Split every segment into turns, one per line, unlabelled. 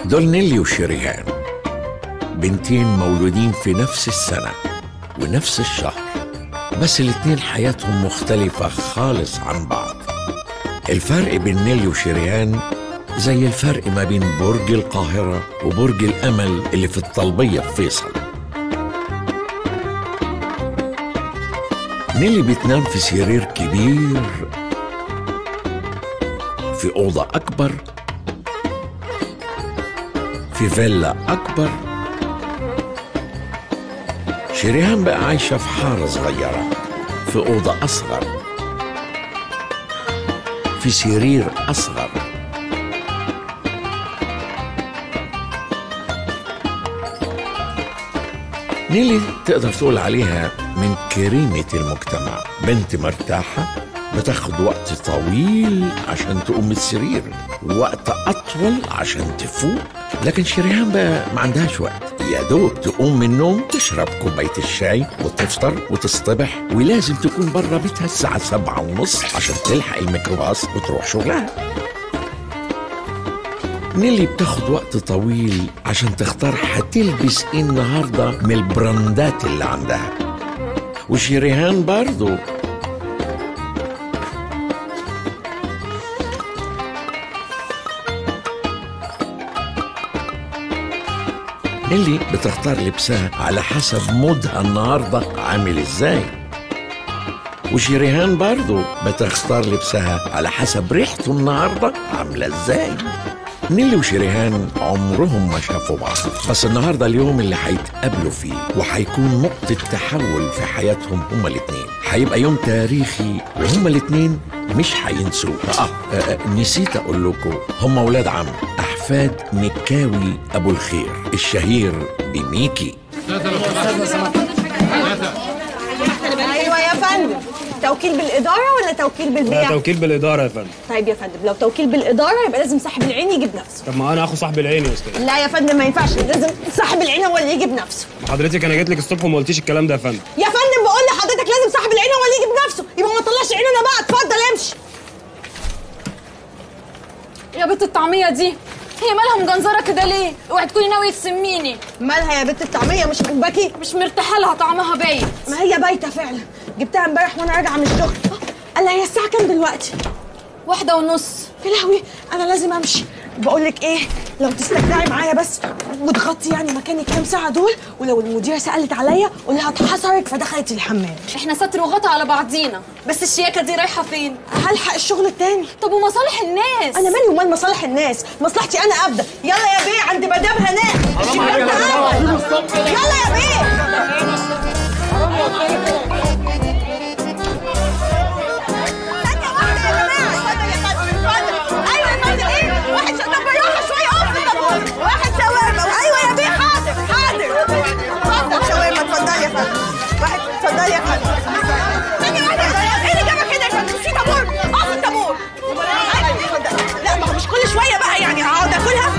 دول نيلي وشريهان بنتين مولودين في نفس السنة ونفس الشهر بس الاتنين حياتهم مختلفة خالص عن بعض الفرق بين نيلي وشريهان زي الفرق ما بين برج القاهرة وبرج الأمل اللي في الطلبية في فيصل نيلي بتنام في سرير كبير في أوضة أكبر في فيلا أكبر شريهان بقى عايشة في حارة صغيرة في أوضة أصغر في سرير أصغر نيلي تقدر تقول عليها من كريمة المجتمع بنت مرتاحة بتاخد وقت طويل عشان تقوم من السرير ووقت أطول عشان تفوق لكن شريهان بقى ما عندهاش وقت يا دوب تقوم من النوم تشرب كوباية الشاي وتفطر وتصطبح ولازم تكون بره بيتها الساعة سبعة ونص عشان تلحق الميكروباص وتروح شغلها نيلي بتاخد وقت طويل عشان تختار هتلبس ايه النهارده من البراندات اللي عندها وشريهان برضو نيلي بتختار لبسها على حسب مودها النهارده عامل ازاي وشريهان برضو بتختار لبسها على حسب ريحته النهارده عامله ازاي نيلي وشريهان عمرهم ما شافوا بعض بس النهارده اليوم اللي هيتقابلوا فيه وهيكون نقطة تحول في حياتهم هما الاتنين هيبقى يوم تاريخي وهما الاتنين مش هينسوه آه, آه, آه نسيت اقول لكم هما ولاد عم احفاد مكاوي ابو الخير الشهير بميكي
ايوه يا فندم توكيل بالاداره ولا توكيل
لا
بالبيع
توكيل بالاداره يا فندم
طيب يا فندم لو توكيل بالاداره يبقى لازم صاحب العين يجي بنفسه
طب ما انا اخو صاحب العين يا استاذ
لا يا فندم ما ينفعش لازم صاحب العين هو اللي يجي بنفسه
ما حضرتك انا جيت لك الصبح وما قلتيش الكلام ده يا فندم
يا فندم بقول لحضرتك لازم صاحب العين هو اللي يجي بنفسه يبقى ما طلعش عيننا بقى اتفضل امشي
يا بنت الطعمية دي هي مالها مجنزرة كده ليه؟ اوعي تكوني ناوية تسميني
مالها يا بنت الطعميه مش عاجباكي
مش مرتاحة لها طعمها باين
ما هي بايته فعلا جبتها امبارح وانا راجعه من الشغل قال هي الساعه كام دلوقتي
واحدة ونص
يا لهوي انا لازم امشي بقول لك ايه لو تستجدعي معايا بس وتغطي يعني مكاني كام ساعه دول ولو المديره سالت عليا قول لها اتحصرت فدخلت الحمام
احنا ستر وغطا على بعضينا بس الشياكة دي رايحة فين؟
هلحق الشغل التاني
طب ومصالح الناس
انا مالي ومال مصالح الناس مصلحتي انا ابدا يلا يا بيه عند مدام هناء الشيكات تعالى. يلا يا بيه ثانية واحدة يا جماعة. اتفضل يا فندم، اتفضل. أيوة يا فندم، إيه؟ واحد ش- طب بالراحة شوية، اقف في الطابور. واحد شاورما. أيوة يا بيه، حاضر، حاضر. اتفضل شاورما، اتفضل يا فندم. واحد اتفضل يا فندم. ثانية واحدة يا فندم. إيه اللي جابك هنا يا فندم؟ في طابور. اقف في الطابور. أيوة، اتفضل. لا ما هو مش كل شوية بقى يعني هقعد آكلها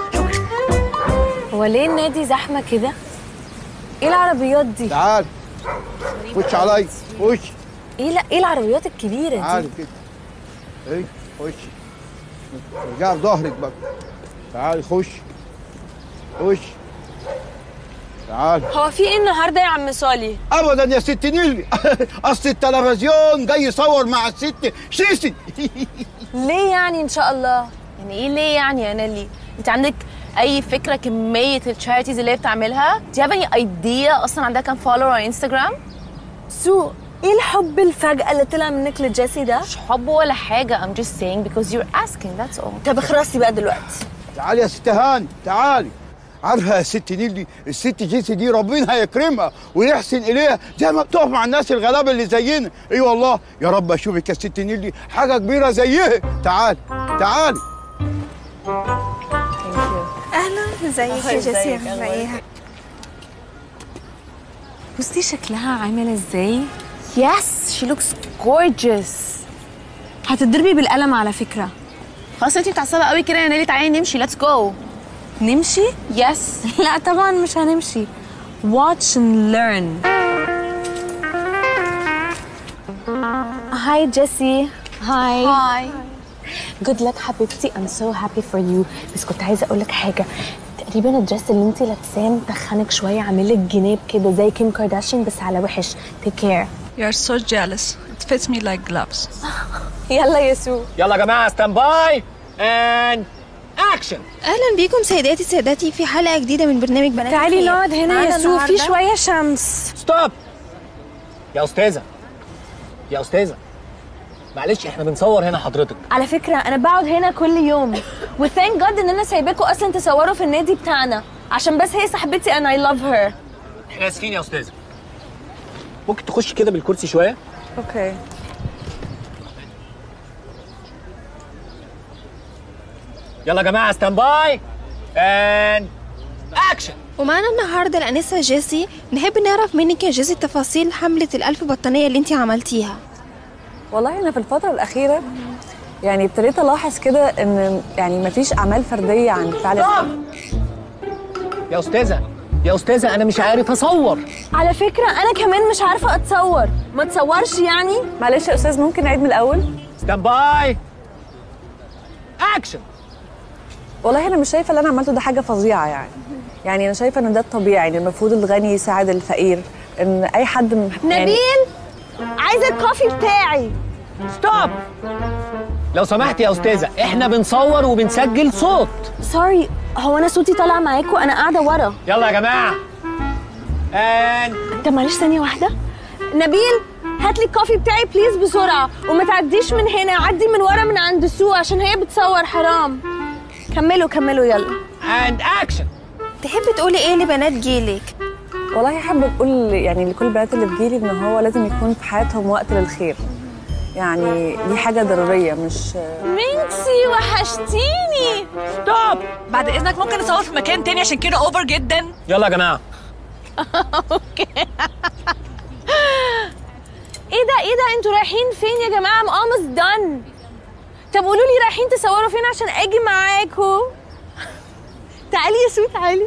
هو ليه النادي زحمة كده؟ ايه العربيات دي؟
تعال خش علي خش
ايه لا ايه العربيات الكبيرة دي؟
تعال كده ايه خش رجع ظهرك بقى تعال خش خش تعال
هو في ايه النهارده يا عم صالي؟
ابدا يا ست نيلي اصل التلفزيون جاي يصور مع الست شيسي
ليه يعني ان شاء الله؟ يعني ايه ليه يعني يا نيلي؟ انت عندك اي فكرة كمية التشاريتيز اللي هي بتعملها؟ Do you have any idea اصلا عندها كام فولور على انستغرام؟
سو ايه الحب الفجأة اللي طلع منك لجيسي ده؟
مش حب ولا حاجة I'm just saying because you're asking that's all
طب اخرسي بقى دلوقتي
تعالي يا ست هاني تعالي عارفه يا ست نيلي الست جيسي دي ربنا هيكرمها ويحسن اليها زي ما بتقف مع الناس الغلابه اللي زينا اي أيوة والله يا رب اشوفك يا ست نيلي حاجه كبيره زيها تعالي تعالي
اهلا ازيك يا جيسي عامله ايه؟ بصي شكلها عامل ازاي؟
Yes she looks gorgeous
هتضربي بالقلم على فكرة
خلاص انتي متعصبة قوي كده يا نيلي تعالي نمشي let's go
نمشي؟
Yes
لا طبعا مش هنمشي watch and learn هاي جيسي هاي
Hi جود لك حبيبتي I'm so happy for you بس كنت عايزه اقول لك حاجه تقريبا الدرس اللي انت لابساه متخنك شويه عامل لك جناب كده زي كيم كارداشيان بس على وحش تيك كير
You're so jealous. It fits me like gloves.
يلا يا سو
يلا يا جماعه ستاند باي اند اكشن
اهلا بيكم سيداتي سادتي في حلقه جديده من برنامج بنات
تعالي
الخير.
نقعد هنا
معانا
يا سو في
النهاردة
شويه شمس
ستوب يا استاذه يا استاذه معلش احنا بنصور هنا حضرتك
على فكره انا بقعد هنا كل يوم وثانك جاد ان انا سايباكم اصلا تصوروا في النادي بتاعنا عشان بس هي صاحبتي and I love her
احنا اسفين يا استاذه ممكن تخش كده بالكرسي شويه
اوكي
يلا يا جماعه ستاند باي اند اكشن
ومعانا النهارده الانسه جيسي نحب نعرف منك يا جيسي تفاصيل حمله الالف بطانيه اللي انت عملتيها
والله انا في الفتره الاخيره يعني ابتديت الاحظ كده ان يعني مفيش اعمال فرديه عن فعل
يا استاذه يا استاذه انا مش عارف اصور
على فكره انا كمان مش عارفه اتصور ما تصورش يعني
معلش يا استاذ ممكن نعيد من الاول
ستاند باي اكشن
والله انا مش شايفه اللي انا عملته ده حاجه فظيعه يعني يعني انا شايفه ان ده الطبيعي ان المفروض الغني يساعد الفقير ان اي حد م- يعني
نبيل عايزه الكوفي بتاعي
ستوب لو سمحت يا استاذه احنا بنصور وبنسجل صوت
سوري هو انا صوتي طالع معاكم انا قاعده ورا
يلا يا جماعه اند
طب معلش ثانيه واحده نبيل هات لي الكوفي بتاعي بليز بسرعه وما تعديش من هنا عدي من ورا من عند سو عشان هي بتصور حرام كملوا كملوا يلا
اند اكشن
تحبي تقولي ايه لبنات جيلك
والله حابه اقول يعني لكل البنات اللي في جيلي ان هو لازم يكون في حياتهم وقت للخير يعني دي حاجه ضروريه مش
مينكسي وحشتيني
ستوب
بعد اذنك ممكن نصور في مكان تاني عشان كده اوفر جدا
يلا يا جماعه
ايه ده ايه ده انتوا رايحين فين يا جماعه I'm almost done طب قولوا لي رايحين تصوروا فين عشان اجي معاكم تعالي يا سو تعالي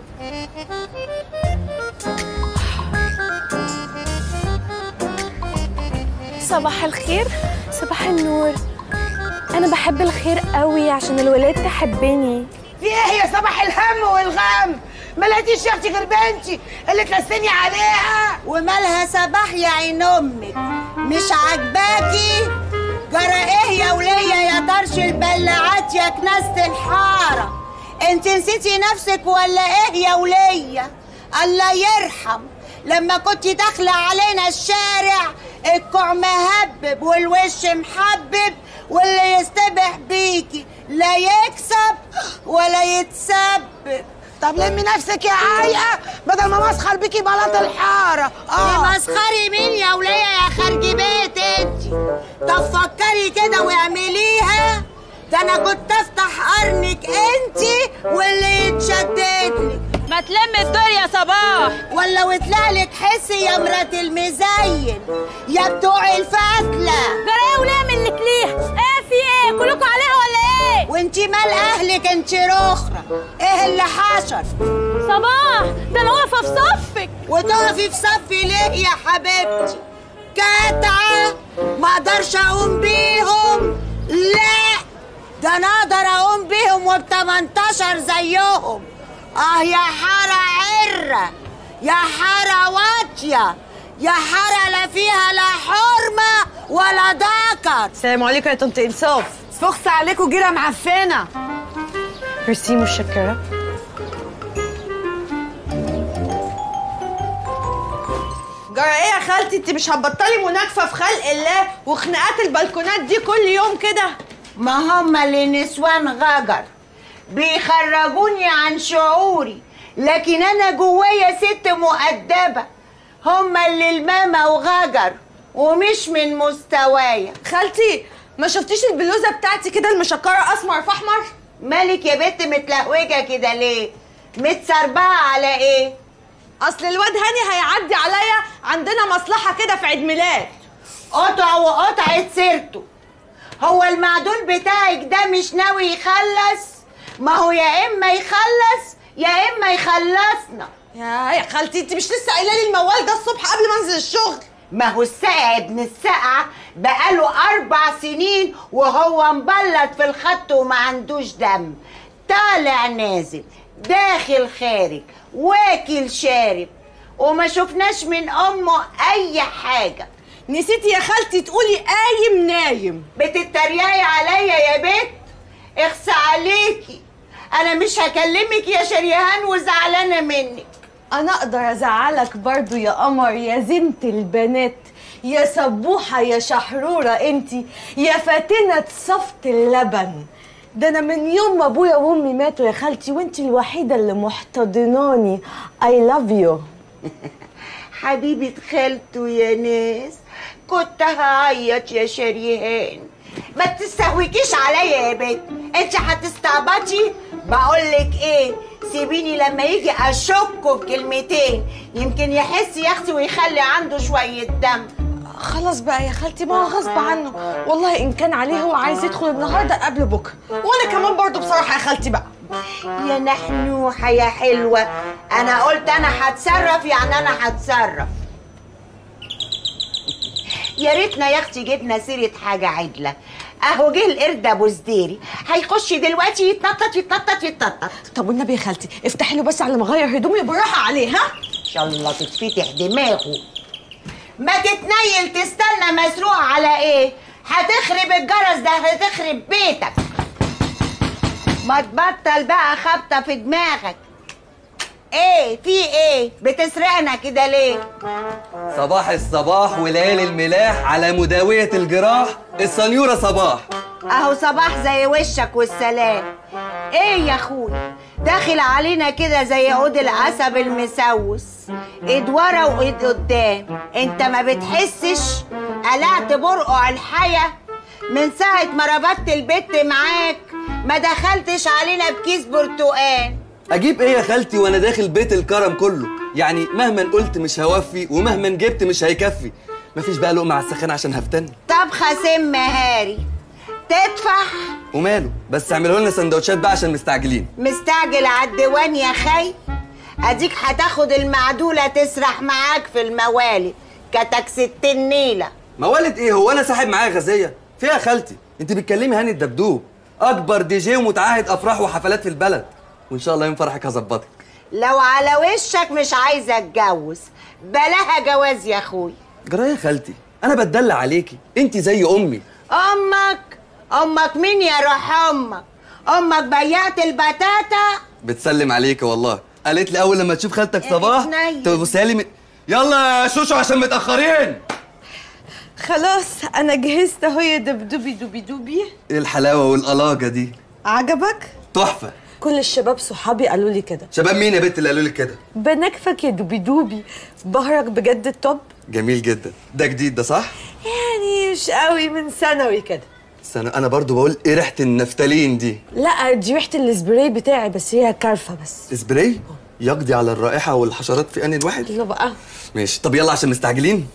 صباح الخير صباح النور انا بحب الخير قوي عشان الولاد تحبني
في ايه يا صباح الهم والغم ما لقيتيش يا اختي غير بنتي اللي تلسني عليها ومالها صباح يا عين امك مش عاجباكي جرى ايه يا ولية يا طرش البلاعات يا كناسة الحارة انت نسيتي نفسك ولا ايه يا ولية الله يرحم لما كنت داخلة علينا الشارع الكوع مهبب والوش محبب واللي يستبح بيكي لا يكسب ولا يتسبب طب لمي نفسك يا عايقة بدل ما مسخر بيكي بلاط الحارة اه مسخري مين يا ولية يا خارجي بيت انت طب فكري كده واعمليها ده انا كنت افتح قرنك انت واللي يتشددلك
ما تلم الدور يا صباح
ولا وطلع لك حسي يا مرات المزين يا بتوع الفتلة
جرايه وليه منك ليه ايه في ايه كلكم عليها ولا ايه
وانتي مال اهلك انت رخرة ايه اللي حشر
صباح ده انا واقفه في صفك
وتقفي في صفي ليه يا حبيبتي كتعة ما اقدرش اقوم بيهم لا ده انا اقدر اقوم بيهم وب 18 زيهم اه يا حارة عرة يا حارة واطية يا حارة لا فيها لا حرمة ولا ذكر
السلام عليكم يا طنط انصاف فخس عليكم جيره معفنه
ميرسي متشكره
جرى ايه يا خالتي انت مش هتبطلي مناكفه في خلق الله وخناقات البلكونات دي كل يوم كده
ما هم اللي نسوان غجر بيخرجوني عن شعوري لكن انا جوايا ست مؤدبة هم اللي الماما وغجر ومش من مستوايا
خالتي ما شفتيش البلوزه بتاعتي كده المشكره اسمر في احمر
مالك يا بنت متلهوجة كده ليه متسربعة على ايه
اصل الواد هاني هيعدي عليا عندنا مصلحه كده في عيد ميلاد
قطع وقطعة سيرته هو المعدول بتاعك ده مش ناوي يخلص ما هو يا اما يخلص يا اما يخلصنا
يا يا خالتي انت مش لسه قايله لي الموال ده الصبح قبل ما انزل الشغل
ما هو السقع ابن السقعة
بقاله أربع سنين وهو مبلط في الخط وما عندوش دم طالع نازل داخل خارج واكل شارب وما شفناش من أمه أي حاجة
نسيتي يا خالتي تقولي قايم نايم
بتتريقي عليا يا بت اخس عليكي انا مش هكلمك يا شريهان وزعلانه منك
انا اقدر ازعلك برضو يا قمر يا زينة البنات يا سبوحة يا شحرورة انتي يا فاتنة صفت اللبن ده انا من يوم ما ابويا وامي ماتوا يا خالتي وانتي الوحيدة اللي محتضناني I love you
حبيبة خالته يا ناس كنت هعيط يا شريهان ما تستهوكيش عليا يا بنت انت هتستعبطي بقولك ايه سيبيني لما يجي اشكه بكلمتين يمكن يحس يا اختي ويخلي عنده شويه دم
خلاص بقى يا خالتي ما هو غصب عنه والله ان كان عليه هو عايز يدخل النهارده قبل بكره وانا كمان برضو بصراحه يا خالتي بقى
يا نحنوحه يا حلوه انا قلت انا هتصرف يعني انا هتصرف يا ريتنا يا اختي جبنا سيره حاجه عدله اهو جه القرد ابو زديري هيخش دلوقتي يتنطط يتنطط يتنطط
طب والنبي يا خالتي افتحي له بس على ما اغير هدومي بالراحه عليه ها
ان شاء الله تتفتح دماغه ما تتنيل تستنى مسروق على ايه هتخرب الجرس ده هتخرب بيتك ما تبطل بقى خبطه في دماغك ايه في ايه بتسرقنا كده ليه
صباح الصباح وليالي الملاح على مداوية الجراح السنيورة صباح
اهو صباح زي وشك والسلام ايه يا اخويا داخل علينا كده زي عود العسب المسوس ايد ورا وايد قدام انت ما بتحسش قلعت برقع الحياة من ساعة ما ربطت البت معاك ما دخلتش علينا بكيس برتقال
أجيب إيه يا خالتي وأنا داخل بيت الكرم كله يعني مهما قلت مش هوفي ومهما جبت مش هيكفي مفيش بقى لقمة على السخان عشان هفتني
طبخة سم هاري تدفع
وماله بس اعملوا لنا سندوتشات بقى عشان مستعجلين
مستعجل على الديوان يا خي اديك هتاخد المعدولة تسرح معاك في الموالد كتك ست النيلة
موالد ايه هو انا ساحب معايا غازيه فيها خالتي انت بتكلمي هاني الدبدوب اكبر دي جي ومتعهد افراح وحفلات في البلد وان شاء الله يوم فرحك هظبطك
لو على وشك مش عايزة اتجوز بلاها جواز يا اخوي
جرايه يا خالتي انا بتدلع عليكي انت زي امي
امك امك مين يا روح امك امك بيعت البتاتا
بتسلم عليكي والله قالت لي اول لما تشوف خالتك صباح
اتنين.
تبصها لي من... يلا يا شوشو عشان متاخرين
خلاص انا جهزت اهو يا دبدوبي دوبي دوبي
ايه الحلاوه والقلاجه دي
عجبك
تحفه
كل الشباب صحابي قالوا لي كده
شباب مين يا بنت اللي قالوا لك كده
بنكفك يا دوبي دوبي بهرك بجد التوب
جميل جدا ده جديد ده صح
يعني مش قوي من ثانوي كده
بس انا انا برضو بقول ايه ريحه النفتالين دي
لا دي ريحه السبراي بتاعي بس هي كارفه بس
سبراي يقضي على الرائحه والحشرات في ان الواحد
يلا بقى
ماشي طب يلا عشان مستعجلين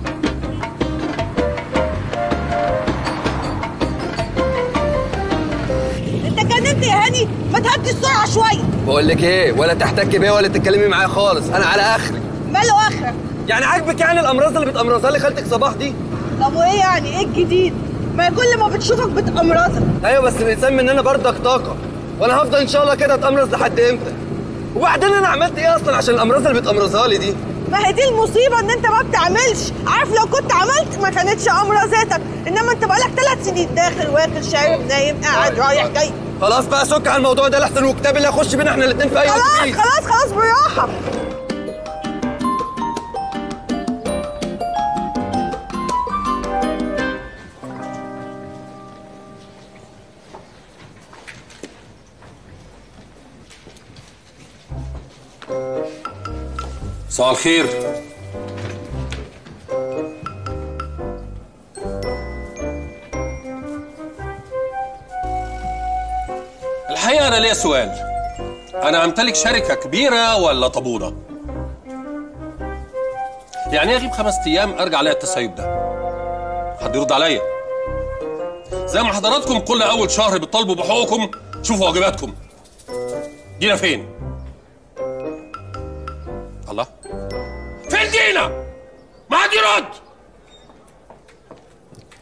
انت جننت يا هاني ما تهدي السرعه شويه
بقول لك ايه ولا تحتكي بيا ولا تتكلمي معايا خالص انا على اخري
ماله اخرك
يعني عاجبك يعني الامراض اللي بتامرضها لي خالتك صباح دي
طب وايه يعني ايه الجديد ما هي كل ما بتشوفك بتأمرضك
ايوه بس الانسان مننا برضك طاقه وانا هفضل ان شاء الله كده اتامرض لحد امتى وبعدين انا عملت ايه اصلا عشان الامراض اللي بتامرضها لي دي
ما هي دي المصيبه ان انت ما بتعملش عارف لو كنت عملت ما كانتش امراضتك انما انت بقالك ثلاث سنين داخل واكل شارب نايم قاعد رايح جاي
خلاص بقى سك على الموضوع ده لحسن وكتاب اللي هيخش بينا احنا الاثنين في اي
خلاص
وقت
خلاص خلاص بالراحه
مساء الخير الحقيقة أنا ليا سؤال أنا أمتلك شركة كبيرة ولا طابونة؟ يعني إيه أغيب خمس أيام أرجع ألاقي التسيب ده؟ حد يرد عليا زي ما حضراتكم كل أول شهر بتطالبوا بحقوقكم شوفوا واجباتكم دينا فين؟ الله فين دينا؟ ما حد يرد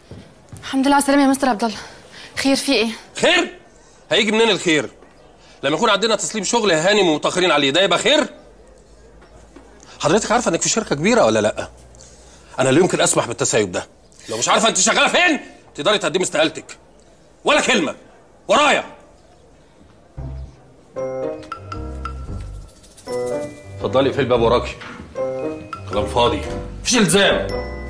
الحمد لله على السلامه يا مستر عبد الله خير في ايه
خير هيجي منين الخير لما يكون عندنا تسليم شغل هانم ومتاخرين عليه ده يبقى خير حضرتك عارفه انك في شركه كبيره ولا لا انا لا يمكن اسمح بالتسيب ده لو مش عارفه انت شغاله فين تقدري تقدمي استقالتك ولا كلمه ورايا اتفضلي في الباب وراكي كلام فاضي مفيش الزام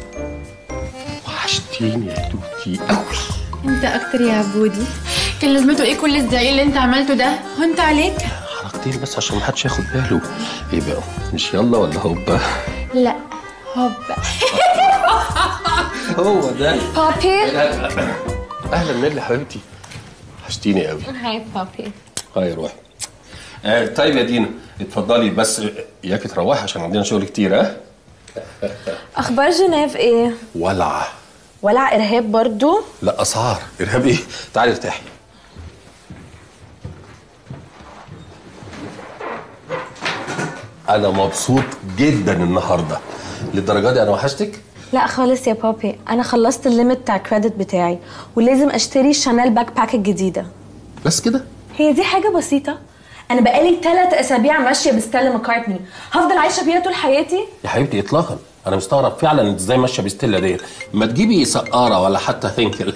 وحشتيني يا توتي قوي
انت اكتر يا عبودي كان لازمته ايه كل الزعيق اللي انت عملته ده هنت عليك
حركتين بس عشان محدش ياخد باله ايه بقى مش يلا ولا هوبا
لا هوبا
هو ده
بابي
اهلا نيلي حبيبتي وحشتيني قوي
هاي بابي
هاي روح آه طيب يا دينا اتفضلي بس اياكي تروحي عشان عندنا شغل كتير ها
اخبار جنيف ايه
ولع
ولع ارهاب برضو
لا اسعار ارهاب ايه تعالي ارتاحي انا مبسوط جدا النهارده للدرجه دي انا وحشتك
لا خالص يا بابي انا خلصت الليمت بتاع الكريدت بتاعي ولازم اشتري شانيل باك باك الجديده
بس كده
هي دي حاجه بسيطه انا بقالي ثلاث اسابيع ماشيه بستيلا ماكارتني هفضل عايشه بيها طول حياتي
يا حبيبتي اطلاقا انا مستغرب فعلا انت ازاي ماشيه بستيلا ديت ما تجيبي سقاره ولا حتى هنكل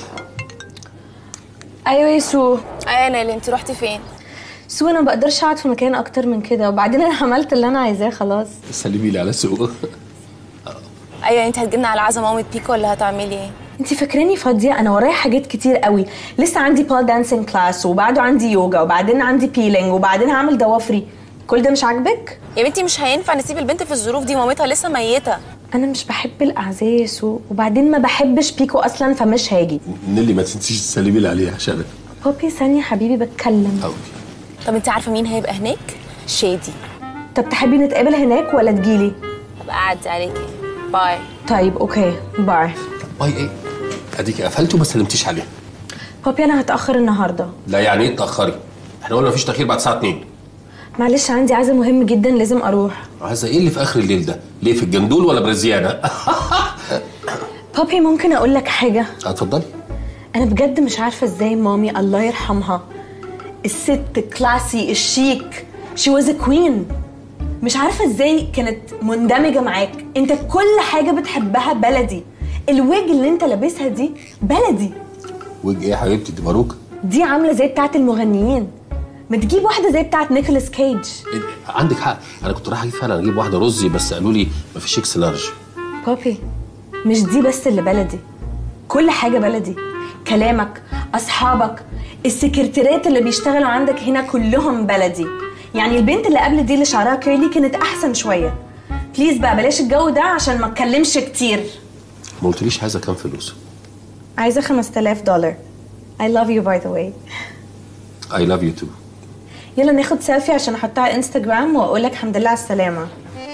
ايوه يا سو
ايوه يا نيلي انت رحتي فين
سو انا ما بقدرش اقعد في مكان اكتر من كده وبعدين انا عملت اللي انا عايزاه خلاص
سلمي لي على سوق
ايوه انت هتجيبنا على عزا مامة بيكو ولا هتعملي ايه
انت فاكراني فاضيه انا ورايا حاجات كتير قوي لسه عندي بال دانسينج كلاس وبعده عندي يوجا وبعدين عندي بيلينج وبعدين هعمل ضوافري كل ده مش عاجبك
يا بنتي مش هينفع نسيب البنت في الظروف دي مامتها لسه ميته
انا مش بحب الاعزاء يا سو وبعدين ما بحبش بيكو اصلا فمش هاجي
نيلي ما تنسيش تسلمي لي عليها عشان
بابي ثانيه حبيبي بتكلم
طب انت عارفه مين هيبقى هناك شادي
طب تحبي نتقابل هناك ولا تجيلي
ابقى اعدي عليكي باي
طيب اوكي باي
باي ايه اديكي قفلتي وما سلمتيش عليها
بابي انا هتاخر النهارده
لا يعني ايه تاخري احنا قلنا مفيش تاخير بعد الساعه 2
معلش عندي عزا مهم جدا لازم اروح
عايزه ايه اللي في اخر الليل ده ليه في الجندول ولا برزيانه
بابي ممكن اقول لك حاجه
اتفضلي
انا بجد مش عارفه ازاي مامي الله يرحمها الست كلاسي الشيك شي واز كوين مش عارفه ازاي كانت مندمجه معاك انت كل حاجه بتحبها بلدي الويج اللي انت لابسها دي بلدي
وجه ايه يا حبيبتي دي باروكه
دي عامله زي بتاعه المغنيين ما تجيب واحده زي بتاعه نيكولاس كيج
إيه ده؟ عندك حق انا كنت رايح اجيب فعلا اجيب واحده رزي بس قالوا لي مفيش اكس لارج
بابي مش دي بس اللي بلدي كل حاجه بلدي كلامك اصحابك السكرتيرات اللي بيشتغلوا عندك هنا كلهم بلدي يعني البنت اللي قبل دي اللي شعرها كيرلي كانت احسن شويه بليز بقى بلاش الجو ده عشان ما اتكلمش كتير
ما قلتليش عايزه كام فلوس
عايزه 5000 دولار I love you by the way
اي لاف يو تو
يلا ناخد سيلفي عشان احطها على انستجرام واقول لك الحمد لله على السلامه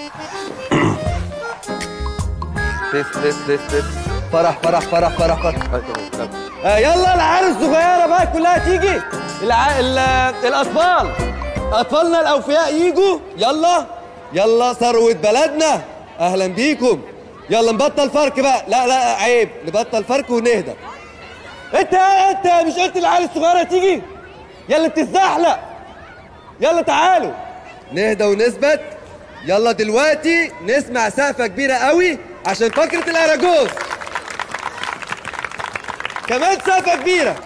لف لف لف لف فرح فرح فرح فرح فرح آه يلا العيال الصغيرة بقى كلها تيجي الع... ال... الأطفال أطفالنا الأوفياء يجوا يلا يلا ثروة بلدنا أهلا بيكم يلا نبطل فرق بقى لا لا عيب نبطل فرق ونهدى انت انت مش قلت العيال الصغيرة تيجي يلا بتزحلق يلا تعالوا نهدى ونثبت يلا دلوقتي نسمع سقفة كبيرة قوي عشان فقرة الأراجوز كمان سقفة كبيرة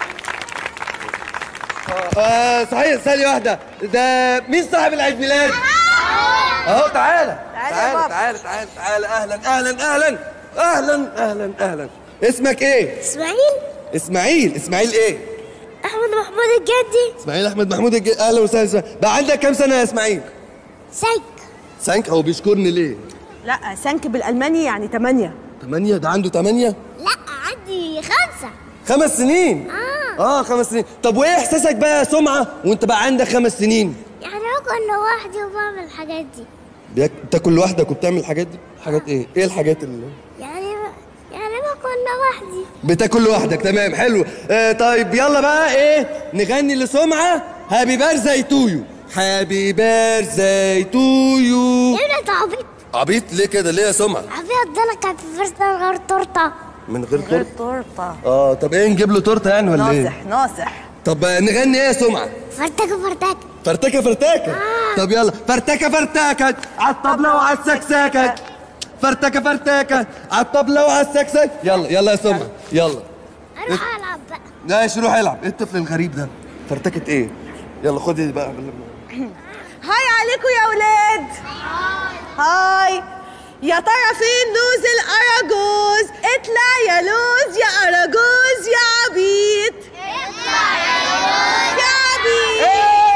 آه صحيح ثانية واحدة ده مين صاحب العيد ميلاد؟ اهو تعالى تعالى تعالى تعالى تعالى اهلا اهلا اهلا اهلا اهلا اهلا اسمك ايه؟
اسماعيل
اسماعيل اسماعيل ايه؟
احمد محمود الجدي
اسماعيل احمد محمود الج... اهلا وسهلا إسماعيل. بقى عندك كام سنة يا اسماعيل؟
سنك
سانك هو بيشكرني ليه؟
لا سنك بالالماني يعني 8
ثمانية ده عنده ثمانية؟
لا عندي خمسة
خمس سنين اه اه خمس سنين طب وايه احساسك بقى يا سمعة وانت بقى عندك خمس سنين؟
يعني باكل لوحدي وبعمل الحاجات دي
بياك... بتاكل لوحدك وبتعمل الحاجات دي؟ حاجات ايه؟ ايه الحاجات اللي
يعني يعني باكل لوحدي
بتاكل لوحدك تمام حلو آه طيب يلا بقى ايه نغني لسمعة هابي بيرثداي تو يو هابي بيرثداي تو يو
يا ابني انت عبيط
عبيط ليه كده ليه يا سمعة
عبيط ده انا كان في فرصة غير تورته
من غير
غير
تورته
تورته
اه طب ايه نجيب له تورته يعني ولا ايه
ناصح ناصح
طب نغني ايه يا سمعه
فرتكه فرتكه
فرتكه فرتكه طب يلا فرتكه فرتكه على الطبله وعلى السكسكه فرتكه فرتكه على الطبله وعلى السكسكه يلا يلا يا سمعه يلا
اروح العب بقى
ماشي روح العب ايه الطفل الغريب ده فرتكه ايه يلا خدي دي بقى
هاي عليكم يا ولاد هاي يا ترى فين لوز الاراجوز اطلع يا لوز يا اراجوز يا عبيط اطلع يا لوز يا عبيط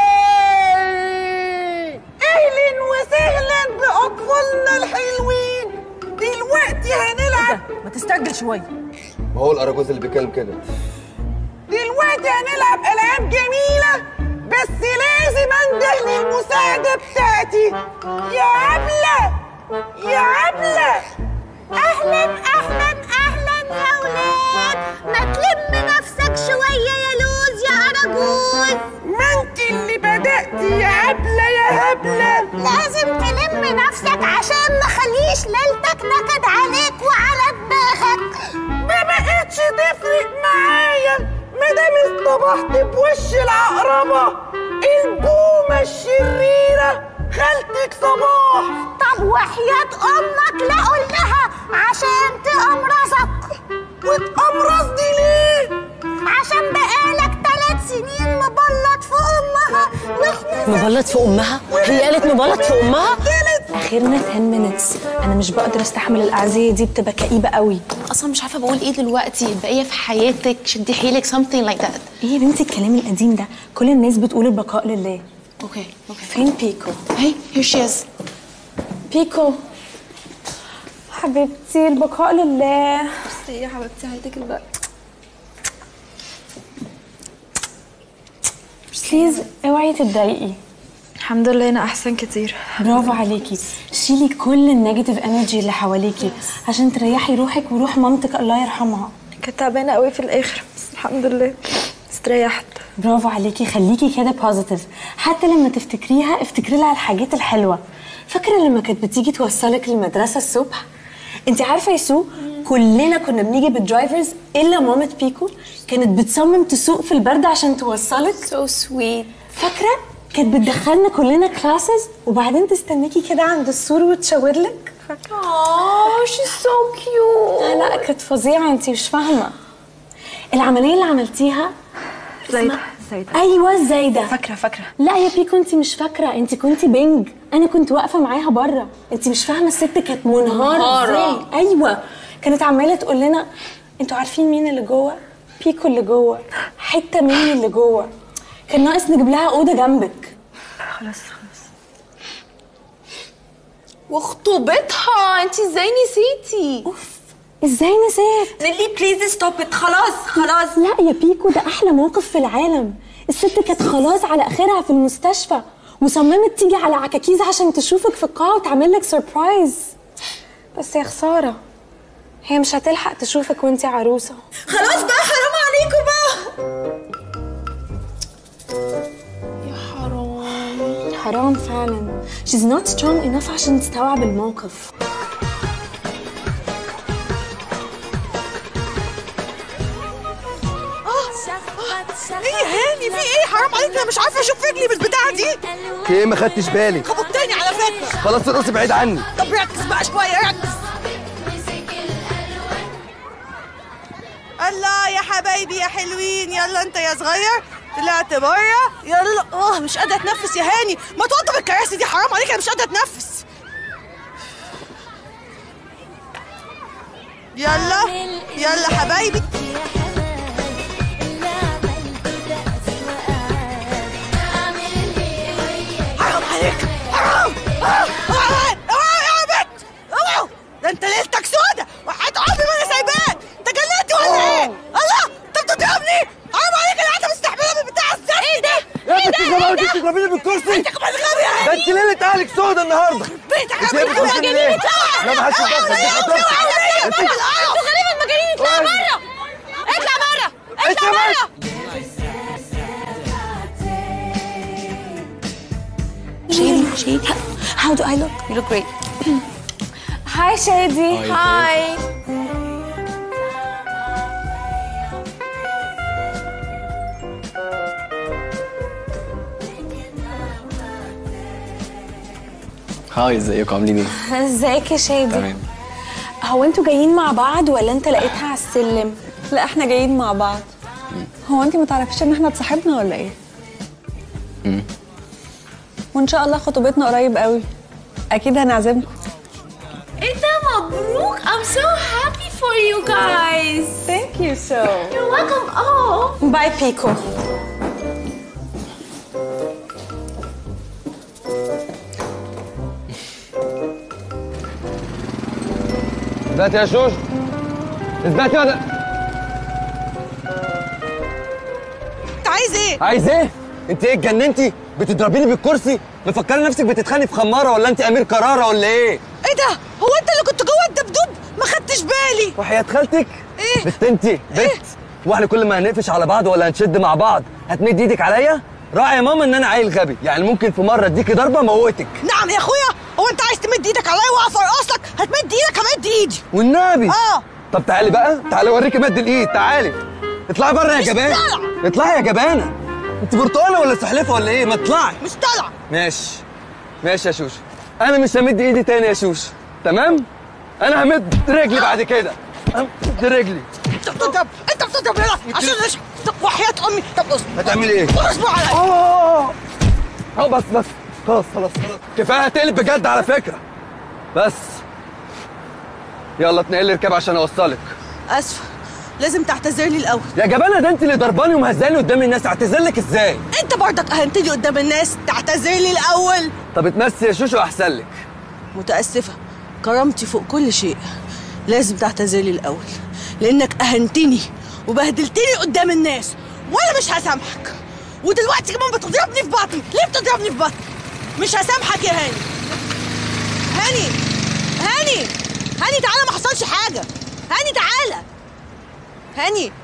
اهلا وسهلا باطفالنا الحلوين دلوقتي هنلعب ما تستعجل شويه
ما هو الاراجوز اللي بيتكلم كده
دلوقتي هنلعب العاب جميله بس لازم انده للمساعده بتاعتي يا عبله يا عبله
اهلا اهلا اهلا يا ولاد ما تلم نفسك شويه يا لوز يا اراجوز
ما انت اللي بدأتي يا عبله يا هبله
لازم تلم نفسك عشان ما خليش ليلتك نكد عليك وعلى دماغك
ما بقتش تفرق معايا ما دام اصطبحت بوش العقربه البومه الشريره خالتك صباح
طب وحياة أمك لا قول لها عشان تأمرزك
وتأمرز دي ليه؟
عشان بقالك ثلاث سنين مبلط في أمها واحنا
مبلط في امها هي قالت مبلط في امها اخرنا 10 minutes انا مش بقدر استحمل الاعزيه دي بتبقى كئيبه قوي
اصلا مش عارفه بقول ايه دلوقتي البقيه في حياتك شدي حيلك something like that
ايه يا بنتي الكلام القديم ده كل الناس بتقول البقاء لله
اوكي اوكي
فين بيكو
هي here she is
بيكو حبيبتي البقاء لله
بصي يا حبيبتي هيديك البقى
بليز اوعي تتضايقي
الحمد لله انا احسن كتير
برافو عليكي شيلي كل النيجاتيف انرجي اللي حواليكي عشان تريحي روحك وروح مامتك الله يرحمها
كنت تعبانه قوي في الاخر بس الحمد لله استريحت
برافو عليكي خليكي كده بوزيتيف حتى لما تفتكريها افتكري لها الحاجات الحلوه فاكره لما كانت بتيجي توصلك المدرسه الصبح انت عارفه يا سو كلنا كنا بنيجي بالدرايفرز الا مامة بيكو كانت بتصمم تسوق في البرد عشان توصلك
سو سويت
فاكره كانت بتدخلنا كلنا كلاسز وبعدين تستنيكي كده عند السور وتشاور لك فاكره
اه شي سو كيوت
لا لا كانت فظيعه انت مش فاهمه العمليه اللي عملتيها
زايدة
اسمها-
زايدة
ايوه زايده
فاكره فاكره
لا يا بيكو انت مش فاكره انت كنتي بنج انا كنت واقفه معاها بره انت مش فاهمه الست كانت منهاره
منهارة.
ازاي ايوه كانت عماله تقول لنا انتوا عارفين مين اللي جوه بيكو اللي جوه حته مني اللي جوه كان ناقص نجيب لها اوضه جنبك
خلاص خلاص
وخطوبتها انت ازاي نسيتي
ازاي نسيت
نيلي بليز ستوب ات خلاص خلاص
لا يا بيكو ده احلى موقف في العالم الست كانت خلاص على اخرها في المستشفى وصممت تيجي على عكاكيز عشان تشوفك في القاعه وتعمل لك سربرايز بس يا خساره هي مش هتلحق تشوفك وانتي عروسه
خلاص بقى حرام عليكم بقى
حرام فعلا she's not strong enough عشان تستوعب الموقف
ايه يا هاني في ايه حرام عليك انا مش عارفه اشوف رجلي بالبتاعه دي
في ايه ما خدتش بالي
خبطتني على فكره
خلاص ارقصي بعيد عني
طب ركز بقى شويه ركز الله يا حبايبي يا حلوين يلا انت يا صغير طلعت بره يلا اه مش قادره اتنفس يا هاني ما توضب الكراسي دي حرام عليك انا مش قادره اتنفس يلا يلا حبايبي حرام عليك حرام آه، اوعى اوعى يا بنت اوعوا ده انت ليلتك سودة وحياة عمري ما انا سايباك انت جننتي ولا ايه؟ الله انت بتضربني حرام عليك انا قاعده مستحمله من بتاع الزفت ايه ده؟
يا بنت الجمال انت بتضربيني بالكرسي
انت كمان غبي يا
ده انت ليله اهلك سودا النهارده
بيتك
انت ايه بتقولي ليه؟ لا ما حدش يتدخل دي خطيبتي انت
انتوا غريب المجانين اطلع بره اطلع بره اطلع بره
Shady, Shady. How do I look?
You look great.
Hi, Shady.
Hi.
هاي ازيكم عاملين ايه؟
ازيك يا شادي
تمام
هو انتوا جايين مع بعض ولا انت لقيتها على السلم
لا احنا جايين مع بعض هو انت ما تعرفيش ان احنا اتصاحبنا ولا ايه
مم.
وان شاء الله خطوبتنا قريب قوي اكيد هنعزمكم
ايه ده مبروك I'm so happy for you guys
Thank you so
You're welcome oh
باي بيكو
اثبتي يا شوش اثبتي ولا
انت عايز ايه؟
عايز ايه؟ انت ايه اتجننتي؟ بتضربيني بالكرسي؟ مفكره نفسك بتتخانقي في خماره ولا انت امير كراره ولا ايه؟
ايه ده؟ هو انت اللي كنت جوه الدبدوب؟ ما خدتش بالي
وحياة خالتك؟
ايه؟
بت انت بت واحنا كل ما هنقفش على بعض ولا هنشد مع بعض هتمد ايدك عليا؟ راعي يا ماما ان انا عيل غبي يعني ممكن في مره اديكي ضربه موتك
نعم يا اخويا هو انت عايز تمد ايدك عليا واقف ارقص لك هتمد ايدك همد ايدي
والنبي
اه
طب تعالي بقى تعالي اوريكي مد الايد تعالي اطلعي بره يا
مش
جبانه
طالعة.
اطلعي يا جبانه انت برتقاله ولا سحلفه ولا ايه ما اطلعي
مش طالعه
ماشي ماشي يا شوشو انا مش همد ايدي تاني يا شوشو تمام انا همد رجلي بعد كده همد رجلي
انت بتضرب انت بتضرب هنا عشان نش... طب وحياة امي طب اصبر
هتعملي ايه؟
اصبر عليا
اه اه بس بس خلاص خلاص خلاص كفايه هتقلب بجد على فكره بس يلا اتنقلي اركب عشان اوصلك
اسفه لازم تعتذر لي الاول
يا جبانه ده انت اللي ضرباني ومهزاني قدام الناس اعتذر لك ازاي
انت برضك اهنتني قدام الناس تعتذر لي الاول
طب اتمسي يا شوشو احسن لك
متاسفه كرامتي فوق كل شيء لازم تعتذر لي الاول لانك اهنتني وبهدلتني قدام الناس وانا مش هسامحك ودلوقتي كمان بتضربني في بطني ليه بتضربني في بطني مش هسامحك يا هاني هاني هاني هاني تعالى ما حصلش حاجه هاني تعالى هاني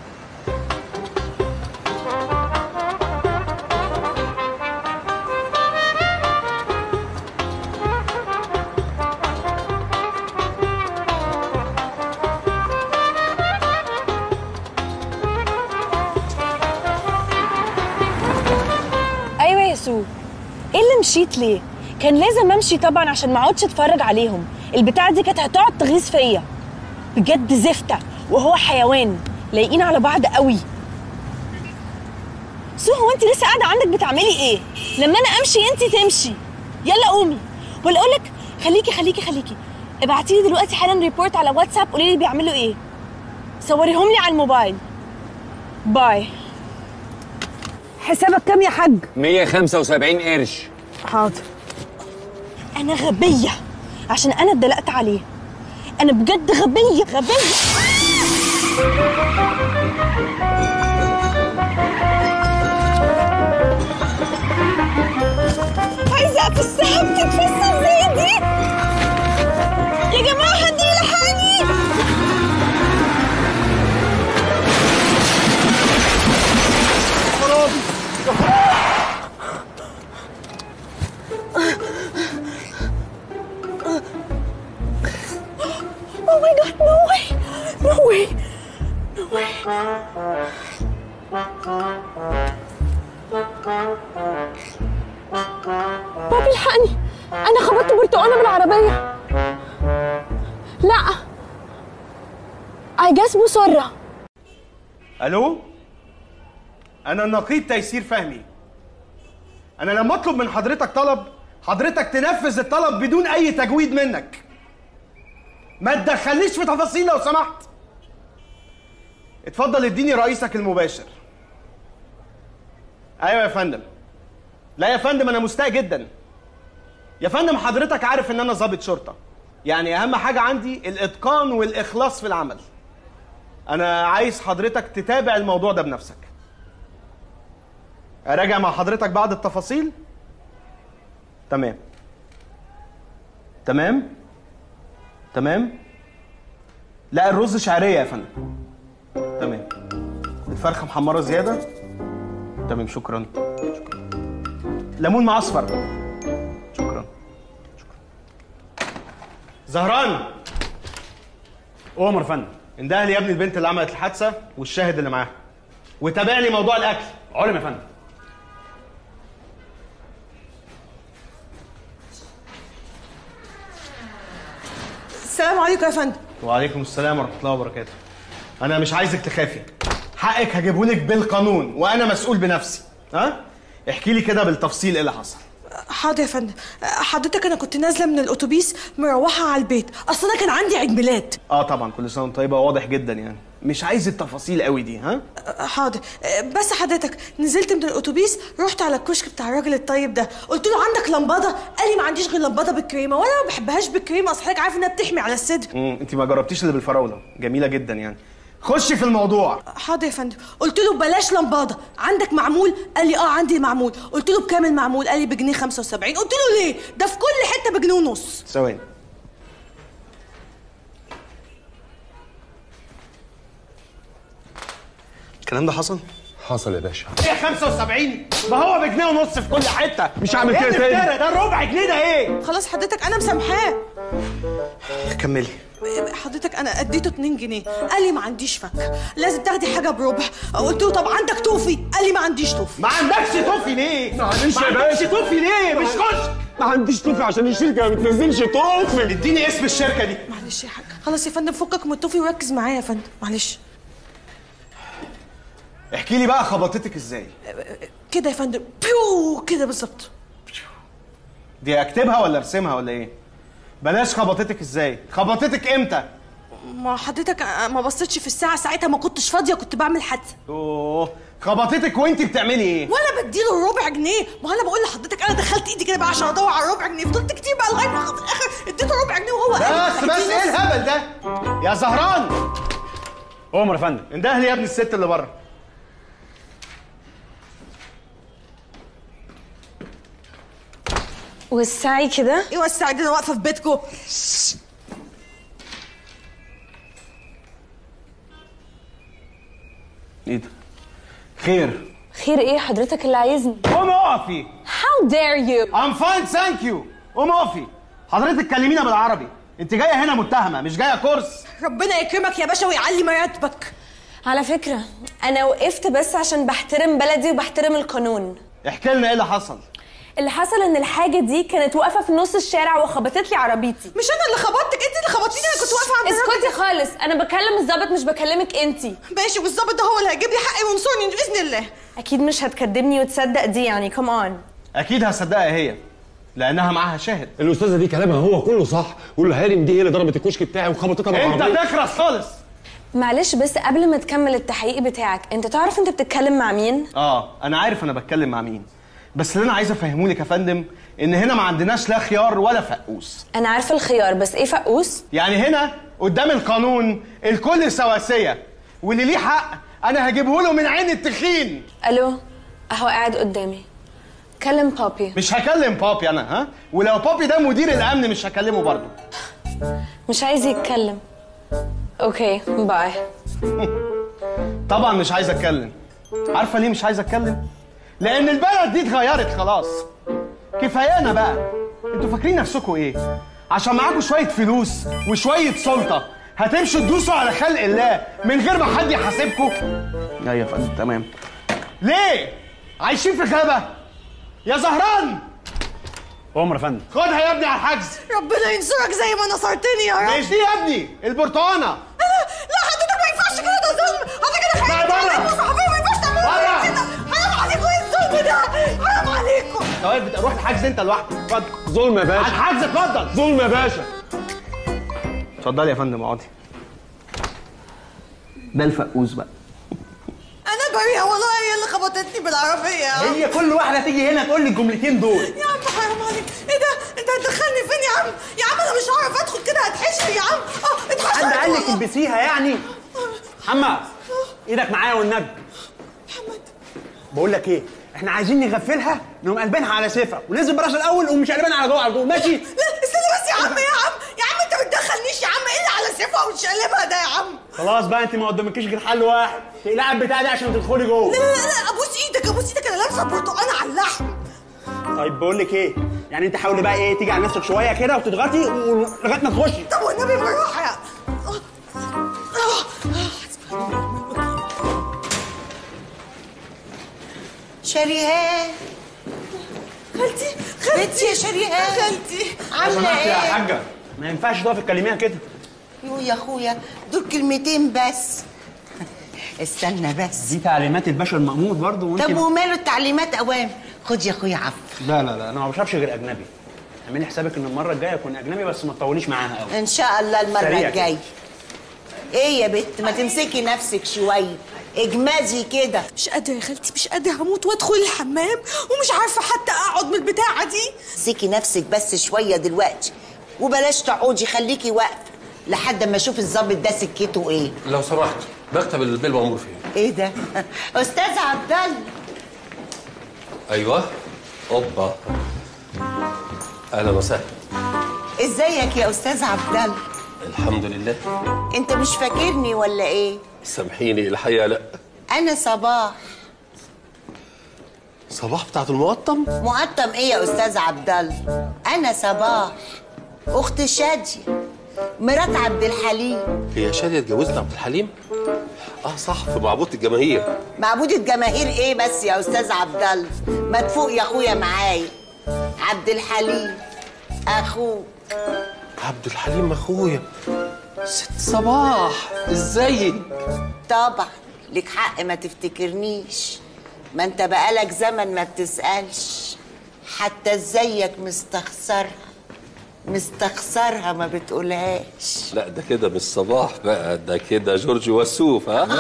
ايوه يا سو ايه اللي مشيت ليه كان لازم امشي طبعا عشان ما اقعدش اتفرج عليهم البتاعه دي كانت هتقعد تغيظ فيا بجد زفته وهو حيوان لايقين على بعض قوي سو هو انت لسه قاعده عندك بتعملي ايه لما انا امشي انت تمشي يلا قومي ولا اقول لك خليكي خليكي خليكي ابعتي لي دلوقتي حالا ريبورت على واتساب قولي لي بيعملوا ايه صوريهم لي على الموبايل باي
حسابك كام يا حاج
175 قرش
حاضر
انا غبيه عشان انا اتدلقت عليه انا بجد غبيه غبيه عايزه في السحاب تتفسر زي دي يا جماعه حد يلحقني Oh my god, no way! No way! No way! بابي الحقني انا خبطت برتقانه بالعربيه لا اي جاس مسره
الو انا النقيب تيسير فهمي انا لما اطلب من حضرتك طلب حضرتك تنفذ الطلب بدون اي تجويد منك ما تدخلنيش في تفاصيل لو سمحت اتفضل اديني رئيسك المباشر ايوه يا فندم لا يا فندم انا مستاء جدا يا فندم حضرتك عارف ان انا ضابط شرطه يعني اهم حاجه عندي الاتقان والاخلاص في العمل انا عايز حضرتك تتابع الموضوع ده بنفسك اراجع مع حضرتك بعض التفاصيل تمام تمام تمام لا الرز شعريه يا فندم تمام الفرخه محمره زياده تمام شكرا شكرا ليمون مع اصفر شكرا شكرا زهران
عمر فندم
انده لي يا ابني البنت اللي عملت الحادثه والشاهد اللي معاها وتابع لي موضوع الاكل
علم يا فندم
السلام عليكم يا فندم
وعليكم السلام ورحمه الله وبركاته انا مش عايزك تخافي حقك هجيبهولك بالقانون وانا مسؤول بنفسي ها احكي لي كده بالتفصيل ايه اللي حصل
حاضر يا فندم حضرتك انا كنت نازله من الاتوبيس مروحه على البيت اصل انا كان عندي عيد ميلاد
اه طبعا كل سنه وانت طيبه واضح جدا يعني مش عايز التفاصيل قوي دي ها
حاضر بس حضرتك نزلت من الاتوبيس رحت على الكشك بتاع الراجل الطيب ده قلت له عندك لمبادة قال لي ما عنديش غير لمبادة بالكريمه وانا ما بحبهاش بالكريمه اصل حضرتك عارف انها بتحمي على الصدر
امم انت ما جربتيش اللي بالفراوله جميله جدا يعني خشي في الموضوع
حاضر يا فندم قلت له بلاش لمبادة عندك معمول قال لي اه عندي معمول قلت له بكام المعمول قال لي بجنيه 75 قلت له ليه ده في كل حته بجنيه ونص
ثواني الكلام ده حصل؟
حصل يا باشا
ايه 75 ما هو بجنيه ونص في كل حته
مش هعمل
إيه
كده
اللي
تاني.
بتاعي ده الربع جنيه ده ايه
خلاص حضرتك انا مسامحاه
كملي
حضرتك انا اديته 2 جنيه قال لي ما عنديش فك لازم تاخدي حاجه بربع قلت له طب عندك توفي قال لي ما عنديش توفي
ما عندكش توفي ليه
معلش
ما
يا
عندكش
باشا
توفي ليه مش كشك
ما عنديش توفي عشان الشركه ما بتنزلش توفي
اديني اسم الشركه دي
معلش يا حاج خلاص يا فندم فكك من التوفي وركز معايا يا فندم معلش
احكي لي بقى خبطتك ازاي
كده يا فندم بيو كده بالظبط
دي اكتبها ولا ارسمها ولا ايه بلاش خبطتك ازاي خبطتك امتى
ما حضرتك ما بصيتش في الساعه ساعتها ما كنتش فاضيه كنت بعمل حادثه
اوه خبطتك وانت بتعملي ايه
وانا بديله الربع جنيه ما انا بقول لحضرتك انا دخلت ايدي كده بقى عشان ادور على الربع جنيه فضلت كتير بقى لغايه ما في الاخر اديته ربع جنيه وهو قال
بس بس ايه الهبل ده يا زهران
عمر يا فندم
انده لي يا ابن الست اللي بره
وسعي كده
ايه وسعي دي انا واقفه في بيتكم
ايه ده خير
خير ايه حضرتك اللي عايزني
قومي اقفي
How dare you
I'm fine thank you قومي اقفي حضرتك كلمينا بالعربي انت جايه هنا متهمه مش جايه كورس
ربنا يكرمك يا باشا ويعلي مراتبك
على فكرة أنا وقفت بس عشان بحترم بلدي وبحترم القانون
احكي لنا ايه اللي حصل
اللي حصل إن الحاجة دي كانت واقفة في نص الشارع وخبطت لي عربيتي
مش انا اللي خبطتك انت اللي خبطتيني انا كنت واقفه عند الراجل
اسكتي خالص أنا بكلم الظابط مش بكلمك أنتي
ماشي والظابط ده هو اللي هيجيب لي حقي وينصرني باذن الله
أكيد مش هتكدبني وتصدق دي يعني كم أون
اكيد هصدقها هي لانها معاها شاهد
الاستاذه دي كلامها هو كله صح والهارم دي هي اللي ضربت الكشك بتاعي وخبطتها
انت
بالعربيه
تخرس خالص
معلش بس قبل ما تكمل التحقيق بتاعك أنت تعرف أنت بتتكلم مع مين؟
اه انا عارف انا بتكلم مع مين بس اللي انا عايز افهمه لك يا فندم ان هنا ما عندناش لا خيار ولا فقوس
أنا عارفة الخيار بس إيه فقوس؟
يعني هنا قدام القانون الكل سواسيه واللي ليه حق انا هجيبه له من عين التخين
ألو أهو قاعد قدامي كلم بابي
مش هكلم بابي انا ها ولو بابي ده مدير الامن مش هكلمه برضه
مش عايز يتكلم اوكي باي
طبعا مش عايز اتكلم عارفه ليه مش عايز اتكلم لان البلد دي اتغيرت خلاص كفايانا بقى انتوا فاكرين نفسكم ايه عشان معاكم شويه فلوس وشويه سلطه هتمشوا تدوسوا على خلق الله من غير ما حد يحاسبكم لا يا فندم تمام ليه عايشين في غابه يا زهران
عمر يا فندم
خدها يا ابني على الحجز
ربنا ينصرك زي ما نصرتني يا رب
مش دي يا ابني البرتقانه
لا حضرتك ما ينفعش كده ده ظلم حضرتك كده
لا، بره.
صحفيه ما ينفعش تعملوا كده حرام عليكم ايه الظلم ده حرام عليكم
طيب روح الحجز انت لوحدك اتفضل
ظلم يا
على
باشا
الحجز اتفضل
ظلم يا باشا
اتفضلي يا فندم اقعدي ده الفقوس بقى
انا بريئه والله هي اللي خبطتني بالعربيه يا عم
هي كل واحده تيجي هنا تقول لي الجملتين دول
يا عم حرام عليك ايه ده انت هتدخلني فين يا عم يا عم انا مش هعرف ادخل كده هتحشر يا عم اه اتحشرت
حد قال لك
والله.
البسيها يعني محمد ايدك معايا والنبي
محمد
بقول لك ايه احنا عايزين نغفلها نقوم قلبينها على سيفها وننزل براس الاول ومش قلبان على جوه على طول ماشي
لا استنى بس يا عم يا عم يا عم انت ما تدخلنيش يا عم ايه اللي على سيفها وتشقلبها ده يا عم
خلاص بقى انت ما قدامكيش غير حل واحد تقلعي البتاع دي عشان تدخلي جوه
لا لا لا لا ابوس ايدك ابوس ايدك انا لابسه برتقانه على اللحم
طيب بقول لك ايه يعني انت حاولي بقى ايه تيجي على نفسك شويه كده وتضغطي لغايه ما تخشي
طب والنبي بالراحه يا
شريهان
خالتي
خالتي يا شريهان
خالتي
لو
عامله
سمحت يا
ايه
حاجه ما ينفعش تقفي تكلميها كده
يو يا اخويا دول كلمتين بس استنى بس
دي تعليمات الباشا المأمور برضه وانت
طب وماله التعليمات اوام خد يا اخويا عفو
لا لا لا انا ما بشربش غير اجنبي اعملي حسابك ان المره الجايه اكون اجنبي بس ما تطوليش معاها قوي
ان شاء الله المره
سريع كده.
الجايه ايه يا بت ما تمسكي نفسك شويه اجمدي كده
مش قادرة يا خالتي مش قادرة هموت وادخل الحمام ومش عارفة حتى اقعد من البتاعة دي
امسكي نفسك بس شويه دلوقتي وبلاش تقعدي خليكي واقفه لحد ما اشوف الظابط ده سكته ايه
لو سمحت مكتب البيه المأمور فين
ايه ده استاذ عبد الله
ايوه اوبا اهلا وسهلا
ازيك يا استاذ عبد الله
الحمد لله
انت مش فاكرني ولا ايه
سامحيني الحقيقه لا
انا صباح
صباح بتاعت المقطم
مقطم ايه يا استاذ عبد الله انا صباح اخت شاديه مرات عبد الحليم
هي شاديه اتجوزت عبد الحليم اه صح في معبود الجماهير
معبود الجماهير ايه بس يا استاذ عبد الله ما تفوق يا اخويا معايا عبد الحليم اخوه
عبد الحليم اخويا ست صباح ازيك
طبعا لك حق ما تفتكرنيش ما انت بقالك زمن ما بتسألش حتى ازيك مستخسرها مستخسرها ما بتقولهاش
لا ده كده مش صباح بقى ده كده جورج وسوف ها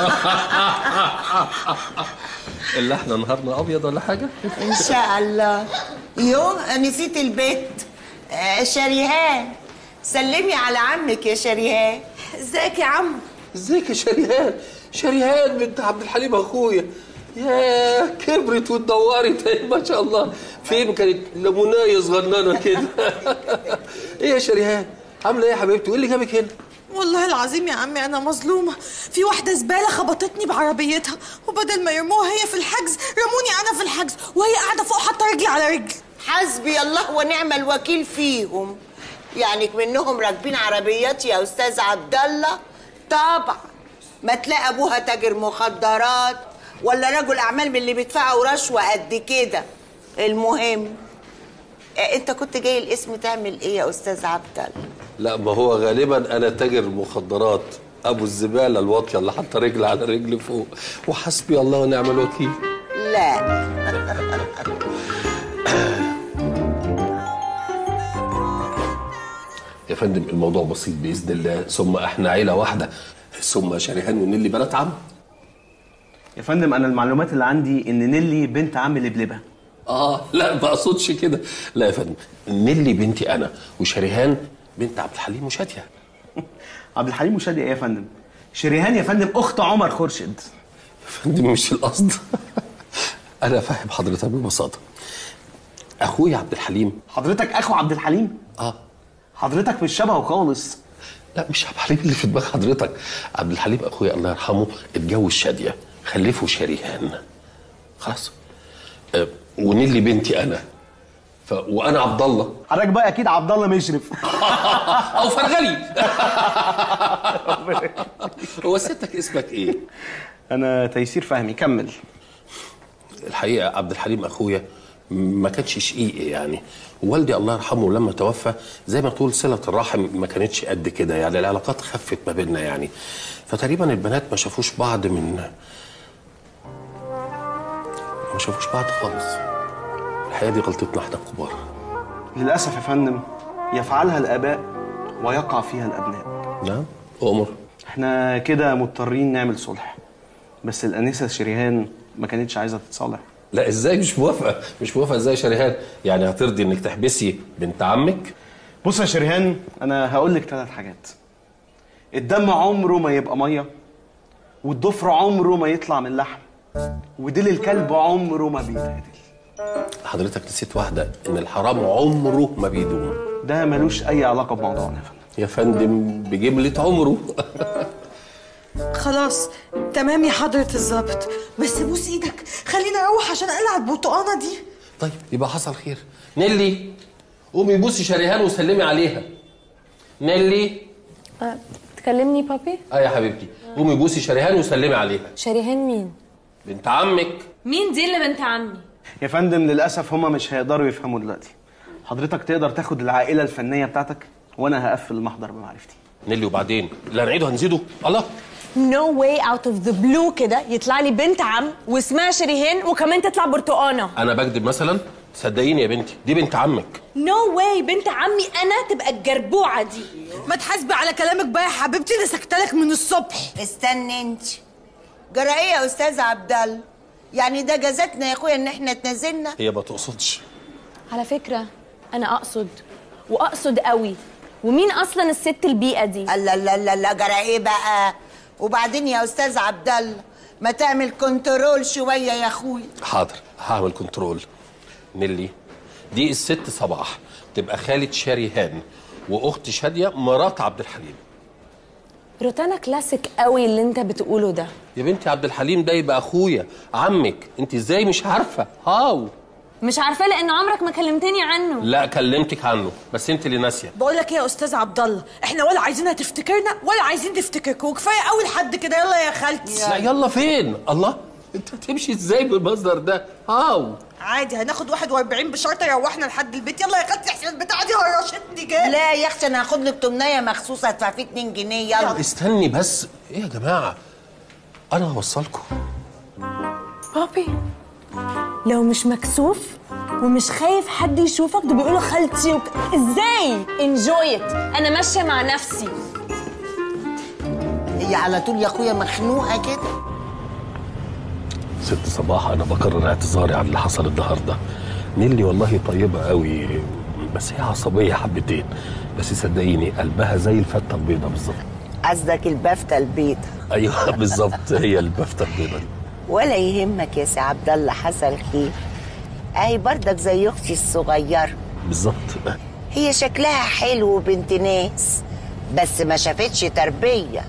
اللي احنا نهارنا ابيض ولا حاجه
ان شاء الله يو نسيت البيت آه، شريهان سلمي على عمك يا شريهان
ازيك يا عم
ازيك يا شريهان شريهان بنت عبد الحليم اخويا يا كبرت واتدورت أهي ما شاء الله فين كانت لمونايه صغننه كده ايه يا شريهان عامله ايه يا حبيبتي وايه اللي جابك هنا
والله العظيم يا عمي انا مظلومه في واحده زباله خبطتني بعربيتها وبدل ما يرموها هي في الحجز رموني انا في الحجز وهي قاعده فوق حاطه رجلي على رجل
حسبي الله ونعم الوكيل فيهم يعني منهم راكبين عربيات يا استاذ عبد الله طبعا ما تلاقي ابوها تاجر مخدرات ولا رجل اعمال من اللي بيدفعوا رشوه قد كده المهم آه، انت كنت جاي الاسم تعمل ايه يا استاذ عبد الله
لا ما هو غالبا انا تاجر مخدرات ابو الزباله الواطيه اللي حاطه رجل على رجل فوق وحسبي الله ونعم الوكيل
لا
يا فندم الموضوع بسيط باذن الله ثم احنا عيله واحده ثم شريهان ونيلي بنات عم
يا فندم انا المعلومات اللي عندي ان نيلي بنت عم لبلبه
اه لا ما اقصدش كده لا يا فندم نيلي بنتي انا وشريهان بنت عبد الحليم وشاديه
عبد الحليم وشاديه ايه يا فندم شريهان يا فندم اخت عمر خورشيد
يا فندم مش القصد انا فاهم حضرتك ببساطه اخويا عبد الحليم
حضرتك اخو عبد الحليم
اه
حضرتك مش شبهه خالص
لا مش عبد الحليم اللي في دماغ حضرتك عبد الحليم اخويا الله يرحمه اتجوز شاديه خلفه شريهان خلاص آه، ونيلي بنتي انا ف... وانا عبد الله
حضرتك بقى اكيد عبد الله مشرف
او فرغلي هو ستك اسمك ايه
انا تيسير فهمي كمل
الحقيقه عبد الحليم اخويا ما كانش شقيقي يعني والدي الله يرحمه لما توفى زي ما تقول صله الرحم ما كانتش قد كده يعني العلاقات خفت ما بيننا يعني فتقريبا البنات ما شافوش بعض من ما شافوش بعض خالص الحقيقه دي غلطتنا احنا الكبار
للاسف يا فندم يفعلها الاباء ويقع فيها الابناء
نعم أؤمر
احنا كده مضطرين نعمل صلح بس الانسه شريهان ما كانتش عايزه تتصالح
لا ازاي مش موافقه مش موافقه ازاي يا شريهان يعني هترضي انك تحبسي بنت عمك
بص يا شريهان انا هقول لك ثلاث حاجات الدم عمره ما يبقى ميه والضفر عمره ما يطلع من لحم وديل الكلب عمره ما بيتعدل
حضرتك نسيت واحده ان الحرام عمره ما بيدوم
ده ملوش اي علاقه بموضوعنا
يا فندم بجمله عمره
خلاص تمام يا حضرة الظابط بس بوس ايدك خلينا اروح عشان اقلع البرتقانة دي
طيب يبقى حصل خير نيلي قومي بوسي شريهان وسلمي عليها نيلي
تكلمني بابي
اه يا حبيبتي قومي بوسي شريهان وسلمي عليها
شريهان مين
بنت عمك
مين دي اللي بنت عمي
يا فندم للاسف هما مش هيقدروا يفهموا دلوقتي حضرتك تقدر تاخد العائله الفنيه بتاعتك وانا هقفل المحضر بمعرفتي
نيلي وبعدين اللي هنعيده هنزيده الله
نو واي اوت اوف ذا بلو كده يطلع لي بنت عم واسمها شريهان وكمان تطلع برتقانه
انا بكذب مثلا صدقيني يا بنتي دي بنت عمك
نو واي بنت عمي انا تبقى الجربوعه دي
ما تحاسبي على كلامك بقى يا حبيبتي انا سكتلك من الصبح
استني انت جرى ايه يا استاذ عبد الله يعني ده جازتنا يا اخويا ان احنا اتنازلنا
هي ما تقصدش
على فكره انا اقصد واقصد قوي ومين اصلا الست البيئه دي
لا لا لا لا جرى ايه بقى وبعدين يا استاذ عبد الله ما تعمل كنترول شويه يا اخويا
حاضر هعمل كنترول نيلي دي الست صباح تبقى خالة شريهان واخت شاديه مرات عبد الحليم
روتانا كلاسيك قوي اللي انت بتقوله ده
يا بنتي عبد الحليم ده يبقى اخويا عمك انت ازاي مش عارفه هاو
مش عارفه لان عمرك ما كلمتني عنه
لا كلمتك عنه بس انت اللي ناسيه
بقول لك ايه يا استاذ عبد الله احنا ولا عايزينها تفتكرنا ولا عايزين تفتكركوا كفايه قوي لحد كده يلا يا خالتي
لا يلا فين الله انت هتمشي ازاي بالمصدر ده هاو
عادي هناخد 41 بشرطه يروحنا لحد البيت يلا يا خالتي احسن البتاعه دي هرشتني جامد
لا يا اختي انا هاخد لك تمنيه مخصوصه ادفع فيه 2 جنيه يلا
استني بس ايه يا جماعه انا هوصلكم
بابي لو مش مكسوف ومش خايف حد يشوفك ده بيقولوا خالتي وك... ازاي انجوي ات انا ماشيه مع نفسي
هي على طول يا اخويا مخنوقه كده
ست صباح انا بكرر اعتذاري عن اللي حصل النهارده نيلي والله طيبه قوي بس هي عصبيه حبتين بس صدقيني قلبها زي الفته البيضه بالظبط
قصدك البافته البيضه
ايوه بالظبط هي البفته البيضه دي
ولا يهمك يا سي عبد الله حصل خير اهي برضك زي اختي الصغيره
بالظبط
هي شكلها حلو وبنت ناس بس ما شافتش تربيه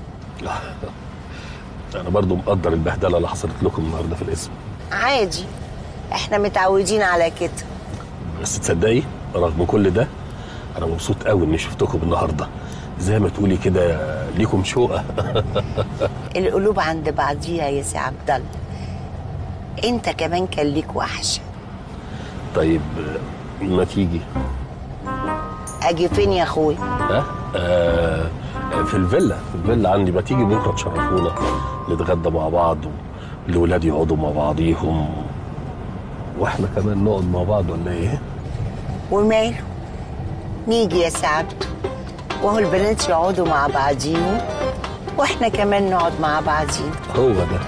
انا برضو مقدر البهدله اللي حصلت لكم النهارده في الاسم
عادي احنا متعودين على كده
بس تصدقي رغم كل ده انا مبسوط قوي اني شفتكم النهارده زي ما تقولي كده ليكم شوقه
القلوب عند بعضيها يا سي عبد الله انت كمان كان ليك وحشه
طيب ما تيجي
اجي فين يا اخويا
ها آه في الفيلا في الفيلا عندي ما تيجي بكره تشرفونا نتغدى مع بعض والولاد يقعدوا مع بعضيهم واحنا كمان نقعد مع بعض ولا ايه؟
وماله نيجي يا سي عبده وهو البنات يقعدوا مع بعضيهم واحنا كمان نقعد مع بعضينا
هو ده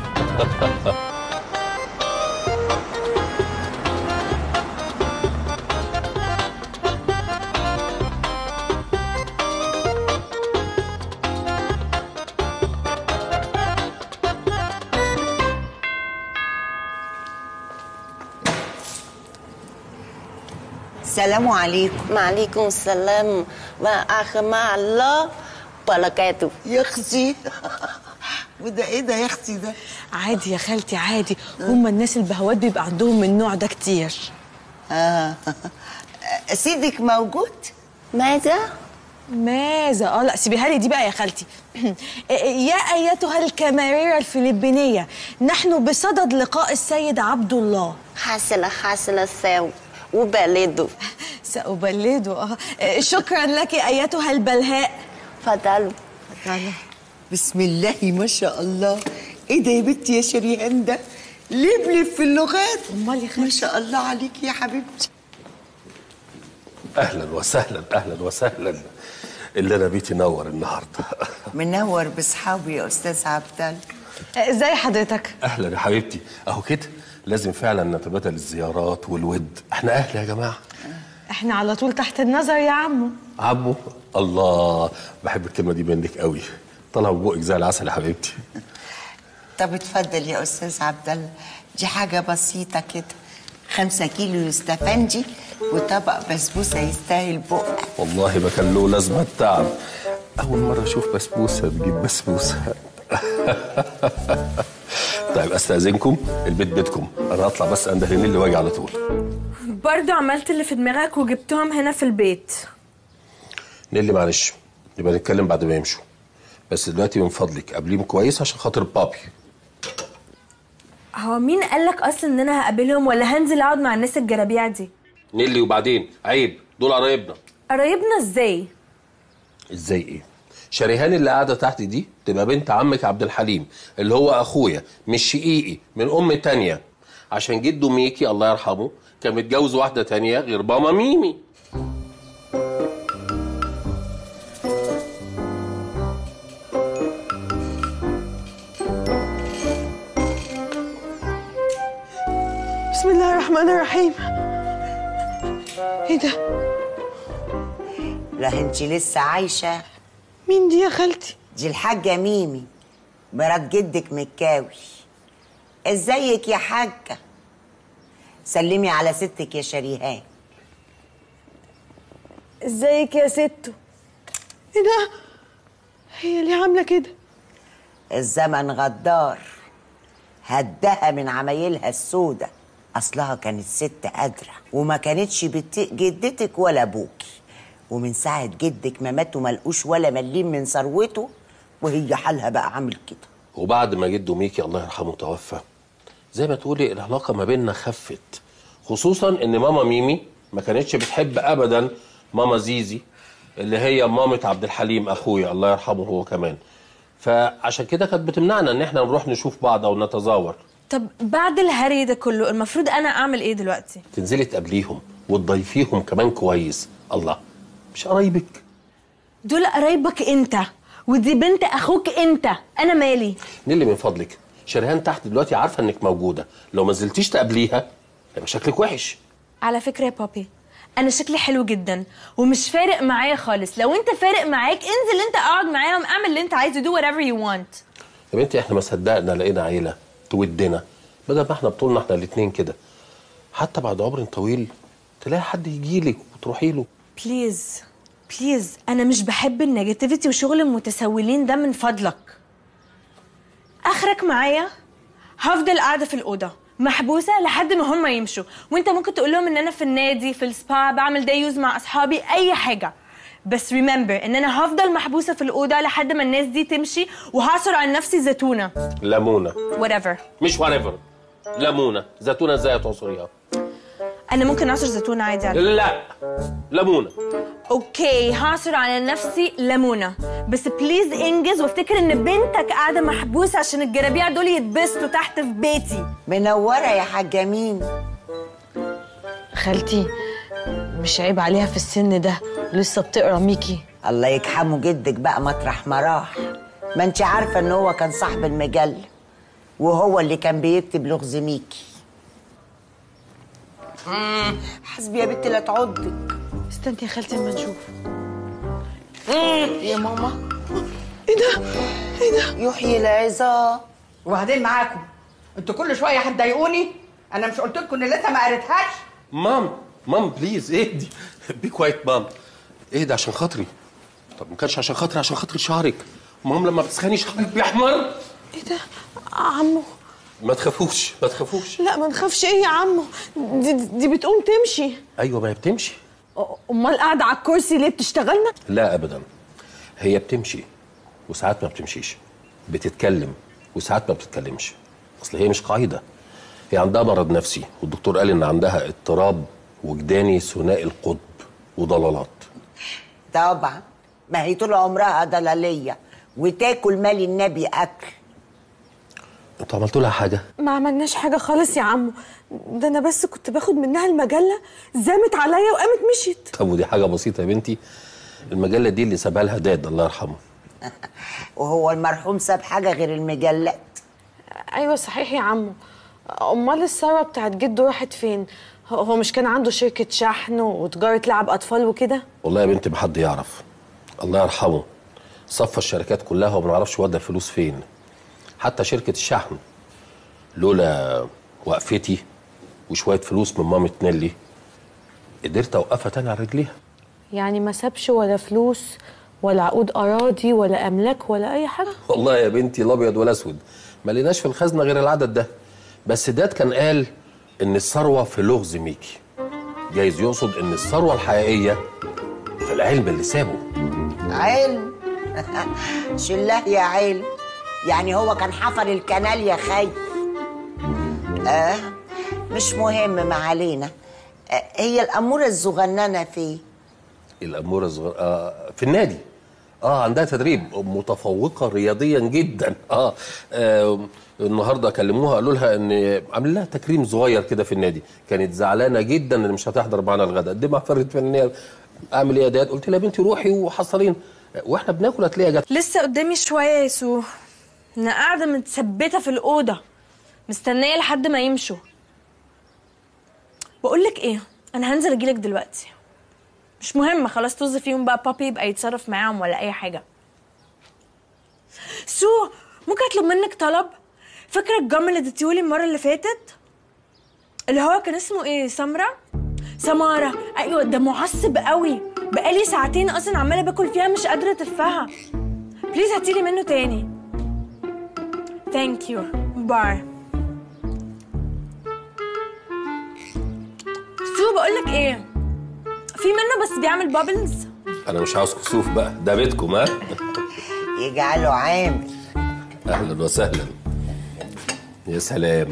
السلام عليكم
وعليكم السلام ورحمة الله وبركاته
يا اختي وده ايه ده يا اختي ده
عادي يا خالتي عادي هم الناس البهوات بيبقى عندهم من النوع ده كتير
اه سيدك موجود
ماذا
ماذا اه لا سيبيها لي دي بقى يا خالتي يا ايتها الكاميريرا الفلبينيه نحن بصدد لقاء السيد عبد الله
حصل حصل ساو وبلده
سأبلده اه شكرا لك ايتها البلهاء
فضلوا
فضلوا
بسم الله ما شاء الله ايه ده يا بنتي يا شريهان ده لبلب في اللغات
امال يا
ما شاء الله عليك يا حبيبتي
اهلا وسهلا اهلا وسهلا اللي انا بيتي نور النهارده
منور باصحابي يا استاذ عبد الله
ازاي حضرتك
اهلا يا حبيبتي اهو كده لازم فعلا نتبادل الزيارات والود احنا اهل يا جماعه
احنا على طول تحت النظر يا عمو
عمو الله بحب الكلمه دي منك قوي طالعه من بقك زي العسل يا حبيبتي
طب اتفضل يا استاذ عبد الله دي حاجه بسيطه كده خمسة كيلو يستفندي وطبق بسبوسه يستاهل بقك
والله ما كان له لازمه التعب اول مره اشوف بسبوسه تجيب بسبوسه طيب استاذنكم البيت بيتكم انا هطلع بس عند هنيل واجي على طول
برضو عملت اللي في دماغك وجبتهم هنا في البيت
نيلي معلش نبقى نتكلم بعد ما يمشوا بس دلوقتي من فضلك قابليهم كويس عشان خاطر بابي
هو مين قالك اصلا ان انا هقابلهم ولا هنزل اقعد مع الناس الجرابيع دي
نيلي وبعدين عيب دول قرايبنا
قرايبنا ازاي
ازاي ايه شريهان اللي قاعده تحت دي تبقى بنت عمك عبد الحليم اللي هو اخويا مش شقيقي من ام تانية عشان جده ميكي الله يرحمه كان متجوز واحده تانية غير ماما ميمي
بسم الله الرحمن الرحيم ايه ده
لا انت لسه عايشه
مين دي يا خالتي
دي الحاجه ميمي مرات جدك مكاوي ازيك يا حاجه سلمي على ستك يا شريهان
ازيك يا ستو ايه ده هي ليه عامله كده
الزمن غدار هدها من عمايلها السودة اصلها كانت ست قادره وما كانتش بتطيق جدتك ولا ابوكي ومن ساعه جدك ما مات وما لقوش ولا مليم من ثروته وهي حالها بقى عامل كده
وبعد ما جده ميكي الله يرحمه توفى زي ما تقولي العلاقه ما بيننا خفت خصوصا ان ماما ميمي ما كانتش بتحب ابدا ماما زيزي اللي هي مامة عبد الحليم اخويا الله يرحمه هو كمان فعشان كده كانت بتمنعنا ان احنا نروح نشوف بعض او نتزاور
طب بعد الهري ده كله المفروض انا اعمل ايه دلوقتي
تنزلي تقابليهم وتضيفيهم كمان كويس الله مش قرايبك
دول قرايبك انت ودي بنت اخوك انت انا مالي
نيلي من فضلك شريهان تحت دلوقتي عارفه انك موجوده لو ما نزلتيش تقابليها يبقى شكلك وحش
على فكره يا بابي انا شكلي حلو جدا ومش فارق معايا خالص لو انت فارق معاك انزل انت اقعد معاهم اعمل اللي انت عايزه do whatever you want
يا بنتي احنا ما صدقنا لقينا عيله تودنا بدل ما احنا بطولنا احنا الاثنين كده حتى بعد عمر طويل تلاقي حد يجيلك وتروحي له
بليز بليز انا مش بحب النيجاتيفيتي وشغل المتسولين ده من فضلك اخرك معايا هفضل قاعده في الاوضه محبوسه لحد ما هم يمشوا وانت ممكن تقول لهم ان انا في النادي في السبا بعمل داي يوز مع اصحابي اي حاجه بس ريمبر ان انا هفضل محبوسه في الاوضه لحد ما الناس دي تمشي وهعصر على نفسي زيتونه
ليمونه
whatever
مش whatever ليمونه زيتونه ازاي تعصريها
انا ممكن اعصر زيتونه عادي على
لا ليمونه
اوكي هعصر على نفسي ليمونه بس بليز انجز وافتكر ان بنتك قاعده محبوسه عشان الجرابيع دول يتبسطوا تحت في بيتي
منوره يا حاجه مين
خالتي مش عيب عليها في السن ده لسه بتقرا ميكي
الله يكحمه جدك بقى مطرح ما راح ما انت عارفه ان هو كان صاحب المجله وهو اللي كان بيكتب لغز ميكي حسبي يا بنتي لا تعضك
استني يا خالتي اما نشوف
يا ماما
ايه ده ايه ده
يحيي العظام
وبعدين معاكم انتوا كل شويه هتضايقوني انا مش قلت لكم ان لسه ما قريتهاش
مام مام بليز اهدي بي كوايت مام اهدي عشان خاطري طب ما كانش عشان خاطري عشان خاطر شعرك مام لما بتسخني شعرك بيحمر
ايه ده عمو
ما تخافوش ما تخافوش
لا ما نخافش ايه يا عمو دي, دي بتقوم تمشي
ايوه ما هي بتمشي
امال قاعده على الكرسي ليه بتشتغلنا
لا ابدا هي بتمشي وساعات ما بتمشيش بتتكلم وساعات ما بتتكلمش اصل هي مش قاعده هي عندها مرض نفسي والدكتور قال ان عندها اضطراب وجداني ثنائي القطب وضلالات
طبعا ما هي طول عمرها ضلاليه وتاكل مال النبي اكل
انتوا عملتوا لها حاجه
ما عملناش حاجه خالص يا عمو ده انا بس كنت باخد منها المجله زامت عليا وقامت مشيت
طب ودي حاجه بسيطه يا بنتي المجله دي اللي سابها لها داد الله يرحمه
وهو المرحوم ساب حاجه غير المجلات
ايوه صحيح يا عمو امال الثروه بتاعت جده راحت فين هو- هو مش كان عنده شركه شحن وتجاره لعب اطفال وكده
والله يا بنتي ما حد يعرف الله يرحمه صفى الشركات كلها وما نعرفش ودى الفلوس فين حتى شركه الشحن لولا وقفتي وشويه فلوس من مامة نيلي قدرت اوقفها تاني على رجليها
يعني ما سابش ولا فلوس ولا عقود اراضي ولا املاك ولا اي حاجه
والله يا بنتي لا ابيض ولا اسود ما لقيناش في الخزنه غير العدد ده بس داد كان قال ان الثروه في لغز ميكي جايز يقصد ان الثروه الحقيقيه في العلم اللي سابه
علم شله يا علم يعني هو كان حفر الكنال يا خي آه مش مهم ما علينا آه هي الأمورة الصغننة فيه
الاموره الصغيره آه في النادي اه عندها تدريب متفوقه رياضيا جدا اه, آه النهارده كلموها قالوا لها ان عامل لها تكريم صغير كده في النادي كانت زعلانه جدا ان مش هتحضر معانا الغداء قدمها فرقه فنيه اعمل ايه يا داد قلت لها يا بنتي روحي وحصلين واحنا بناكل هتلاقيها جت
لسه قدامي شويه يا سو انا قاعده متثبته في الاوضه مستنيه لحد ما يمشوا بقول لك ايه انا هنزل اجيلك دلوقتي مش مهم خلاص طز فيهم بقى بابي يبقى يتصرف معاهم ولا اي حاجه سو ممكن اطلب منك طلب فاكره الجم اللي اديتيهولي المره اللي فاتت اللي هو كان اسمه ايه سمره سماره ايوه ده معصب قوي بقالي ساعتين اصلا عماله باكل فيها مش قادره اتفها بليز هاتيلي منه تاني ثانك يو باي سو بقول لك ايه في منه بس بيعمل بابلز
انا مش عاوز كسوف بقى ده بيتكم ها
يجعله عامل
اهلا وسهلا يا سلام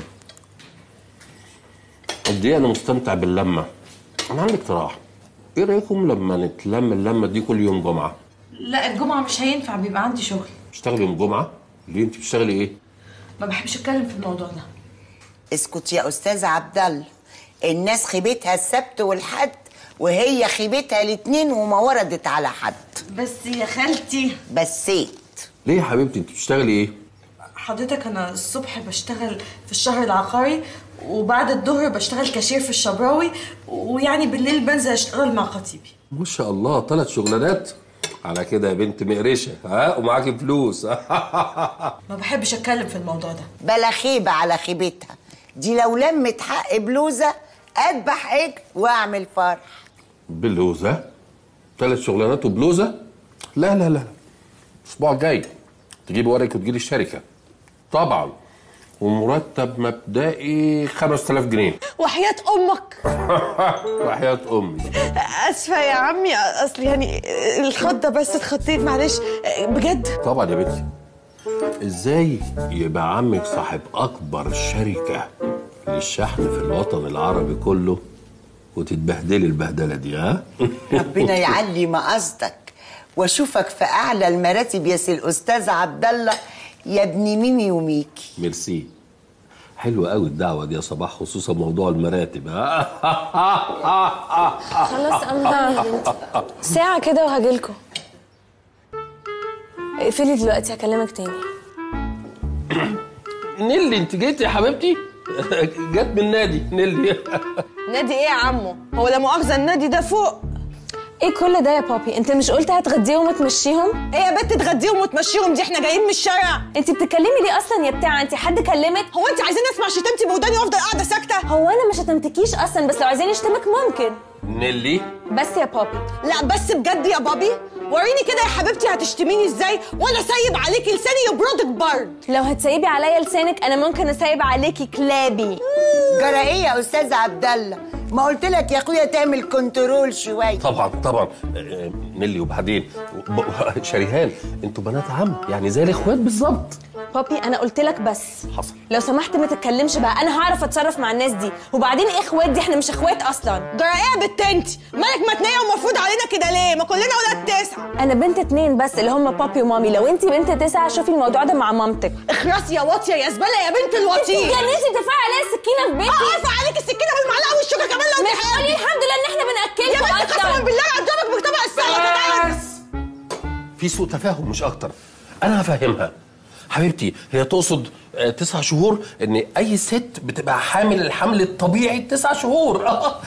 قد ايه انا مستمتع باللمه انا عندي اقتراح ايه رايكم لما نتلم اللمه دي كل يوم جمعه
لا الجمعة مش هينفع بيبقى عندي شغل
تشتغلي يوم جمعه ليه انت بتشتغلي ايه
ما بحبش اتكلم في الموضوع ده
اسكت يا استاذ عبد الله الناس خيبتها السبت والحد وهي خيبتها الاثنين وما وردت على حد
بس يا خالتي
بسيت
ليه يا حبيبتي انت بتشتغلي ايه
حضرتك انا الصبح بشتغل في الشهر العقاري وبعد الظهر بشتغل كاشير في الشبراوي ويعني بالليل بنزل اشتغل مع خطيبي
ما شاء الله ثلاث شغلانات على كده يا بنت مقرشه ها ومعاكي فلوس
ما بحبش اتكلم في الموضوع ده
بلا خيبة على خيبتها دي لو لمت حق بلوزة اذبح عجل واعمل فرح
بلوزه ثلاث شغلانات وبلوزه لا لا لا الاسبوع الجاي تجيبي ورقك وتجيلي الشركه طبعا ومرتب مبدئي 5000 جنيه
وحياة امك
وحياة امي
اسفة يا عمي اصل يعني الخضة بس اتخطيت معلش بجد
طبعا يا بنتي ازاي يبقى عمك صاحب اكبر شركه للشحن في الوطن العربي كله وتتبهدلي البهدله دي ها
ربنا يعلي مقاصدك واشوفك في اعلى المراتب يا سي الاستاذ عبد الله يا ابن ميمي وميكي
ميرسي حلوة قوي الدعوة دي يا صباح خصوصا موضوع المراتب ها
خلاص انا ساعة كده وهجيلكوا اقفلي دلوقتي هكلمك تاني
نيلي انت جيتي يا حبيبتي جت من النادي نيلي
نادي ايه يا عمو هو لا مؤاخذة النادي ده فوق
ايه كل ده يا بابي انت مش قلت هتغديهم وتمشيهم
ايه يا بنت تغديهم وتمشيهم دي احنا جايين من الشارع
انت بتتكلمي ليه اصلا يا بتاعه انت حد كلمك
هو انت عايزين اسمع شتمتي بوداني وافضل قاعده ساكته
هو انا ما شتمتكيش اصلا بس لو عايزين يشتمك ممكن
نيلي
بس يا بابي
لا بس بجد يا بابي وريني كده يا حبيبتي هتشتميني ازاي وانا سايب عليكي لساني يبردك برد
لو هتسيبي عليا لسانك انا ممكن اسيب عليكي كلابي
جرى ايه يا استاذ عبد الله ما قلت لك يا اخويا تعمل كنترول شويه
طبعا طبعا آه، نيلي وبعدين ب- شريهان انتوا بنات عم يعني زي الاخوات بالظبط
بابي انا قلت لك بس
حصل
لو سمحت ما تتكلمش بقى انا هعرف اتصرف مع الناس دي وبعدين ايه اخوات دي احنا مش اخوات اصلا
جرى ايه يا بت انت مالك متنيه ومفروض علينا كده ليه ما كلنا ولاد تسعه
انا بنت اتنين بس اللي هم بابي ومامي لو انت بنت تسعه شوفي الموضوع ده مع مامتك
اخرسي يا واطيه يا زباله يا بنت الوطيه
انت اتجننتي ترفعي عليا السكينه في بيتي
اه ارفع عليك السكينه بالمعلقه والشوكه كمان لو
مش قولي الحمد لله ان احنا بناكلكم
يا بنت قسما بالله عجبك بطبق السلطه ده
في سوء تفاهم مش اكتر انا هفهمها حبيبتي هي تقصد آه، تسع شهور ان اي ست بتبقى حامل الحمل الطبيعي تسع شهور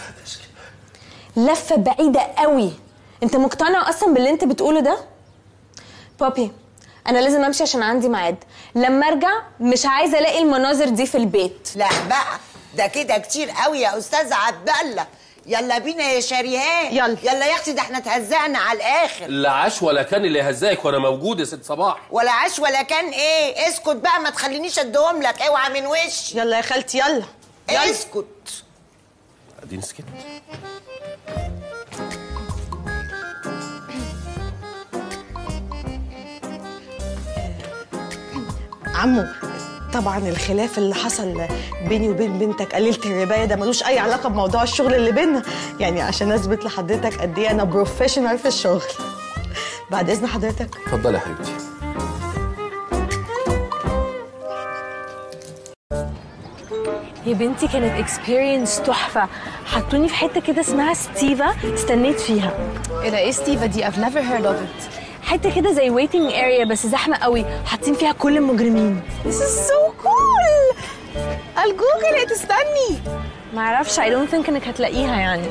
لفه بعيده قوي انت مقتنع اصلا باللي انت بتقوله ده بابي انا لازم امشي عشان عندي ميعاد لما ارجع مش عايزه الاقي المناظر دي في البيت
لا بقى ده كده كتير قوي يا استاذ عبد الله يلا بينا يا شريهان يلا يلا يا اختي ده احنا اتهزقنا على الاخر
لا عاش ولا كان اللي هزاك وانا موجود يا ست صباح
ولا عاش ولا كان ايه اسكت بقى ما تخلينيش اديهم لك اوعى من وشي
يلا يا خالتي يلا
اسكت
اديني سكت
عمو طبعا الخلاف اللي حصل بيني وبين بنتك قليلة الرباية ده ملوش أي علاقة بموضوع الشغل اللي بينا يعني عشان أثبت لحضرتك قد إيه أنا بروفيشنال في الشغل بعد اذن حضرتك
اتفضلي يا حبيبتي
يا بنتي كانت اكسبيرينس تحفه حطوني في حته كده اسمها ستيفا استنيت فيها
ايه ده ايه ستيفا دي I've never heard of it
حته كده زي ويتنج اريا بس زحمه قوي حاطين فيها كل المجرمين
This is so cool الجوجل ايه تستني
معرفش I don't think انك هتلاقيها يعني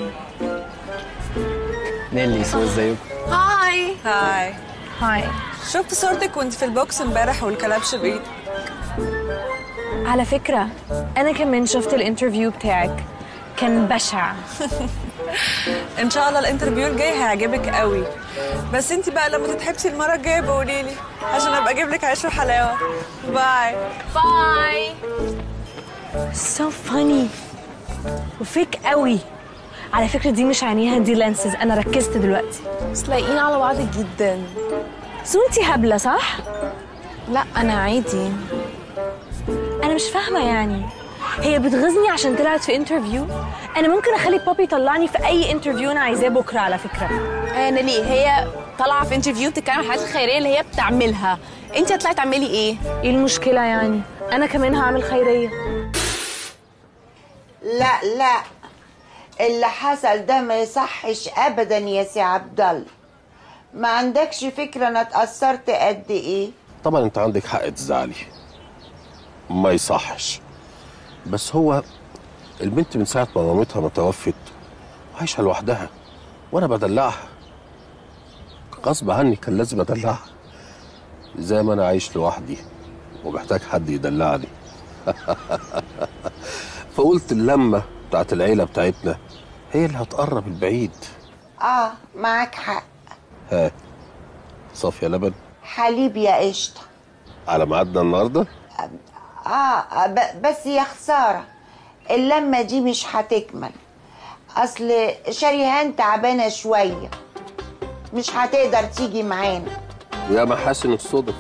نيلي سو ازيكم
هاي هاي
هاي
شفت صورتك وانت في البوكس امبارح والكلبش بايدك
على فكره انا كمان شفت الانترفيو بتاعك كان بشع
ان شاء الله الانترفيو الجاي هيعجبك قوي بس انت بقى لما تتحبسي المره الجايه بقولي لي عشان ابقى اجيب لك عيش وحلاوه باي
باي
so funny وفيك قوي على فكرة دي مش عينيها دي لانسز أنا ركزت دلوقتي
بس لايقين على بعض جدا
سو انتي هبلة صح؟
لا أنا عادي
أنا مش فاهمة يعني هي بتغيظني عشان طلعت في انترفيو أنا ممكن أخلي بابي يطلعني في أي انترفيو أنا عايزاه بكرة على فكرة
آه نيلي هي طالعة في انترفيو بتتكلم عن الحاجات الخيرية اللي هي بتعملها انت هتطلعي تعملي ايه؟
ايه المشكلة يعني؟ أنا كمان هعمل خيرية
لا لا اللي حصل ده ما يصحش ابدا يا سي عبد الله ما عندكش فكره انا اتاثرت قد ايه
طبعا انت عندك حق تزعلي ما يصحش بس هو البنت من ساعه ما مامتها ما توفت عايشه لوحدها وانا بدلعها غصب عني كان لازم ادلعها زي ما انا عايش لوحدي ومحتاج حد يدلعني فقلت اللمه بتاعت العيله بتاعتنا هي اللي هتقرب البعيد
اه معاك حق
ها صافيه لبن
حليب يا قشطه
على ميعادنا النهارده
اه ب- بس يا خساره اللمه دي مش هتكمل اصل شريهان تعبانه شويه مش هتقدر تيجي معانا
ويا محاسن الصدف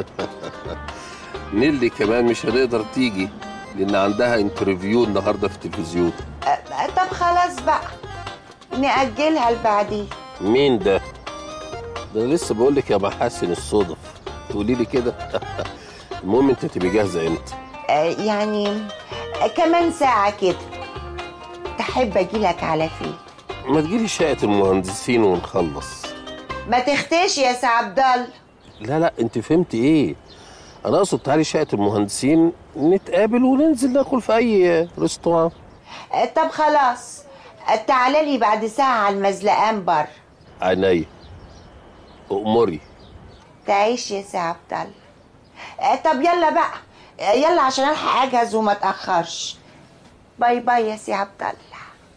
نيلي كمان مش هتقدر تيجي لان عندها انترفيو النهارده في التلفزيون
آه، طب خلاص بقى نأجلها لبعدين
مين ده ده أنا لسه بقول لك يا محاسن الصدف تقولي لي كده المهم انت تبقي جاهزه امتى
آه، يعني آه، كمان ساعة كده تحب اجيلك على فين
ما تجيلي شقه المهندسين ونخلص
ما تختش يا سي عبد الله
لا لا انت فهمتي ايه انا اقصد تعالي شقه المهندسين نتقابل وننزل ناكل في اي ريستوران
آه، طب خلاص آه، تعالى لي بعد ساعة على المزلقان بر
عينيا امري
تعيش يا سي عبد الله آه، طب يلا بقى آه، يلا عشان الحق اجهز وما اتاخرش باي باي يا سي عبد الله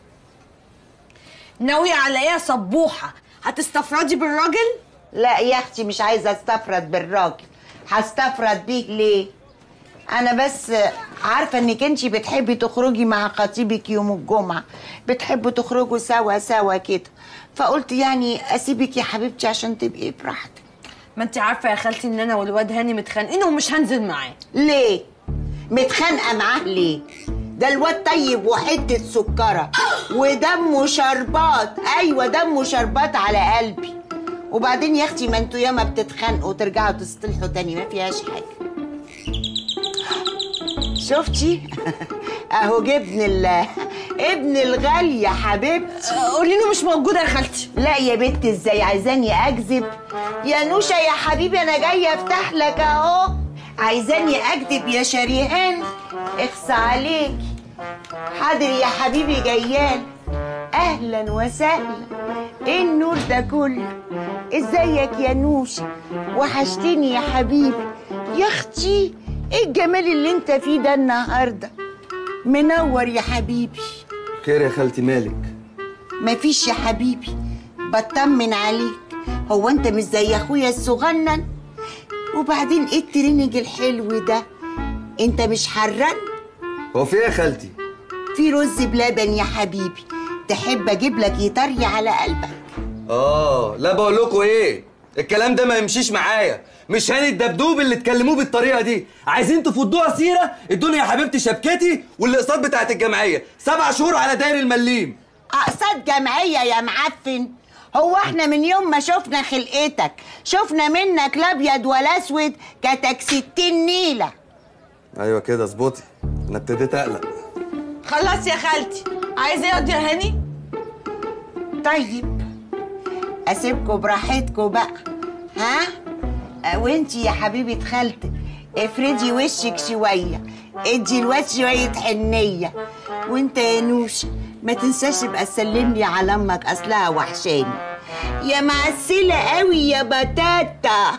ناوية على ايه يا صبوحة هتستفردي بالراجل
لا يا اختي مش عايزه استفرد بالراجل هستفرد بيه ليه انا بس عارفه انك انتي بتحبي تخرجي مع خطيبك يوم الجمعه بتحبوا تخرجوا سوا سوا كده فقلت يعني اسيبك يا حبيبتي عشان تبقي براحتك
ما انت عارفة يا خالتي ان انا والواد هاني متخانقين ومش هنزل معاه
ليه متخانقه معاه ليه ده الواد طيب وحته سكره ودمه شربات ايوه دمه شربات على قلبي وبعدين يا اختي ما انتوا ياما بتتخانقوا وترجعوا تصطلحوا تاني ما فيهاش حاجه شفتي اهو جبن ال ابن الغالي يا حبيبتي
قولي له مش موجوده يا خالتي
لا يا بنت ازاي عايزاني اكذب يا نوشه يا حبيبي انا جايه افتح لك اهو عايزاني اكذب يا شريهان اخص عليكي حاضر يا حبيبي جيال اهلا وسهلا ايه النور ده كله ازيك يا نوشه وحشتني يا حبيبي يا اختي ايه الجمال اللي انت فيه ده النهارده منور يا حبيبي
خير يا خالتي مالك
مفيش يا حبيبي بطمن عليك هو انت مش زي اخويا الصغنن وبعدين ايه الترينج الحلو ده انت مش حران
هو في ايه يا خالتي
في رز بلبن يا حبيبي تحب اجيب لك يطري على قلبك
اه لا بقول لكم ايه الكلام ده ما يمشيش معايا مش هاني الدبدوب اللي تكلموه بالطريقه دي عايزين تفضوها سيره ادوني يا حبيبتي شبكتي والاقساط بتاعت الجمعيه سبع شهور على داير المليم
اقساط جمعيه يا معفن هو احنا من يوم ما شفنا خلقتك شفنا منك لا ابيض ولا اسود كتك ستين نيله
ايوه كده اظبطي انا ابتديت اقلق
خلاص يا خالتي عايزه ايه ياض يا هاني
طيب اسيبكم براحتكم بقى ها أه، وانتي يا حبيبه خالتك افردي وشك شويه ادي الواد شويه حنيه وانت يا نوش ما تنساش تبقى تسلم لي على امك اصلها وحشاني يا معسله قوي يا بتاتا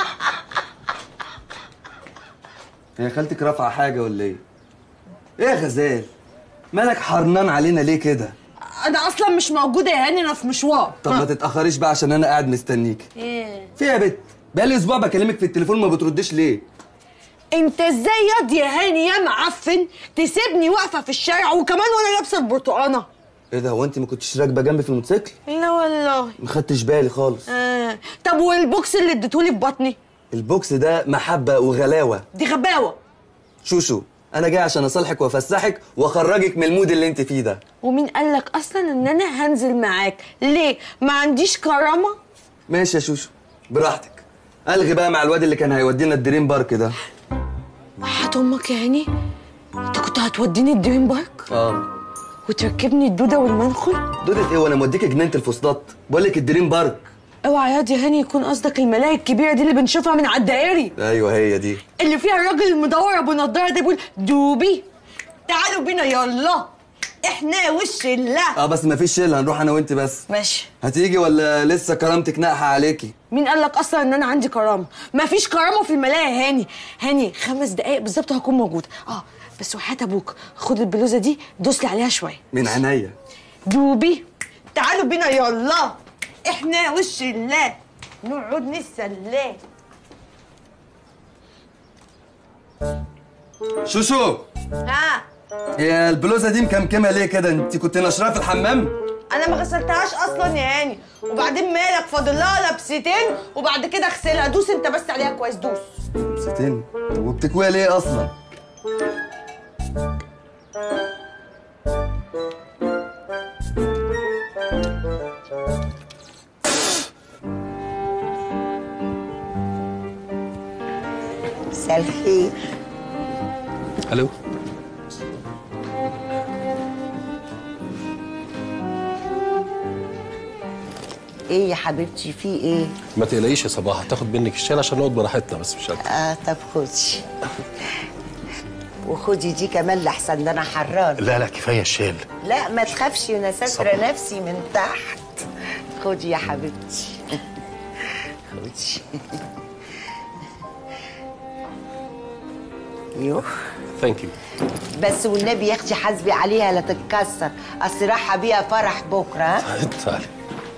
هي خالتك رافعه حاجه ولا ايه ايه يا غزال مالك حرنان علينا ليه كده
انا اصلا مش موجوده يا هاني انا في مشوار
طب ما تتاخريش بقى عشان انا قاعد مستنيك
ايه
في إيه يا بت بقالي اسبوع بكلمك في التليفون ما بتردش ليه
انت ازاي ياض يا هاني يا معفن تسيبني واقفه في الشارع وكمان وانا لابسه البرتقانه
ايه ده هو انت ما كنتش راكبه جنبي في الموتوسيكل
لا والله
ما خدتش بالي خالص
آه. طب والبوكس اللي اديتهولي في بطني
البوكس ده محبه وغلاوه
دي غباوه
شوشو انا جاي عشان اصالحك وافسحك واخرجك من المود اللي انت فيه ده
ومين قالك اصلا ان انا هنزل معاك ليه ما عنديش كرامه
ماشي يا شوشو براحتك الغي بقى مع الواد اللي كان هيودينا الدريم بارك ده
وحياة امك يا هاني انت كنت هتوديني الدريم بارك
اه
وتركبني الدوده والمنخل
دودة ايه وانا موديك جنينه الفسطاط بقول لك الدريم بارك
اوعى ياض يا هاني يكون قصدك الملاهي الكبيره دي اللي بنشوفها من على الدائري
ايوه هي دي
اللي فيها الراجل المدور ابو نضاره ده بيقول دوبي تعالوا بينا يلا احنا وش الله
اه بس مفيش شله هنروح انا وانت بس
ماشي
هتيجي ولا لسه كرامتك ناقحه عليكي
مين قال لك اصلا ان انا عندي كرامه مفيش كرامه في الملاهي يا هاني هاني خمس دقايق بالظبط هكون موجوده اه بس وحياة ابوك خد البلوزه دي دوس لي عليها شويه
من عينيا
دوبي تعالوا بينا يلا احنا وش الله نقعد نتسلى
شوشو
ها
هي البلوزه دي مكمكمه ليه كده انت كنت نشرها في الحمام
انا ما غسلتهاش اصلا يا هاني وبعدين مالك فاضل لها لبستين وبعد كده اغسلها دوس انت بس عليها كويس دوس
ستين طب وبتكويها ليه اصلا
مساء الخير
الو
ايه يا حبيبتي في ايه
ما تقلقيش يا صباح هتاخد منك الشال عشان نقعد براحتنا بس مش اكتر
اه طب خدي وخدي دي كمان لحسن ده انا حران
لا لا كفايه الشال
لا ما تخافش انا ساتره نفسي من تحت خدي يا حبيبتي خدي يوه
ثانك يو
بس والنبي يا اختي حاسبي عليها لا تتكسر اصل رايحه بيها فرح بكره ها؟
تعالي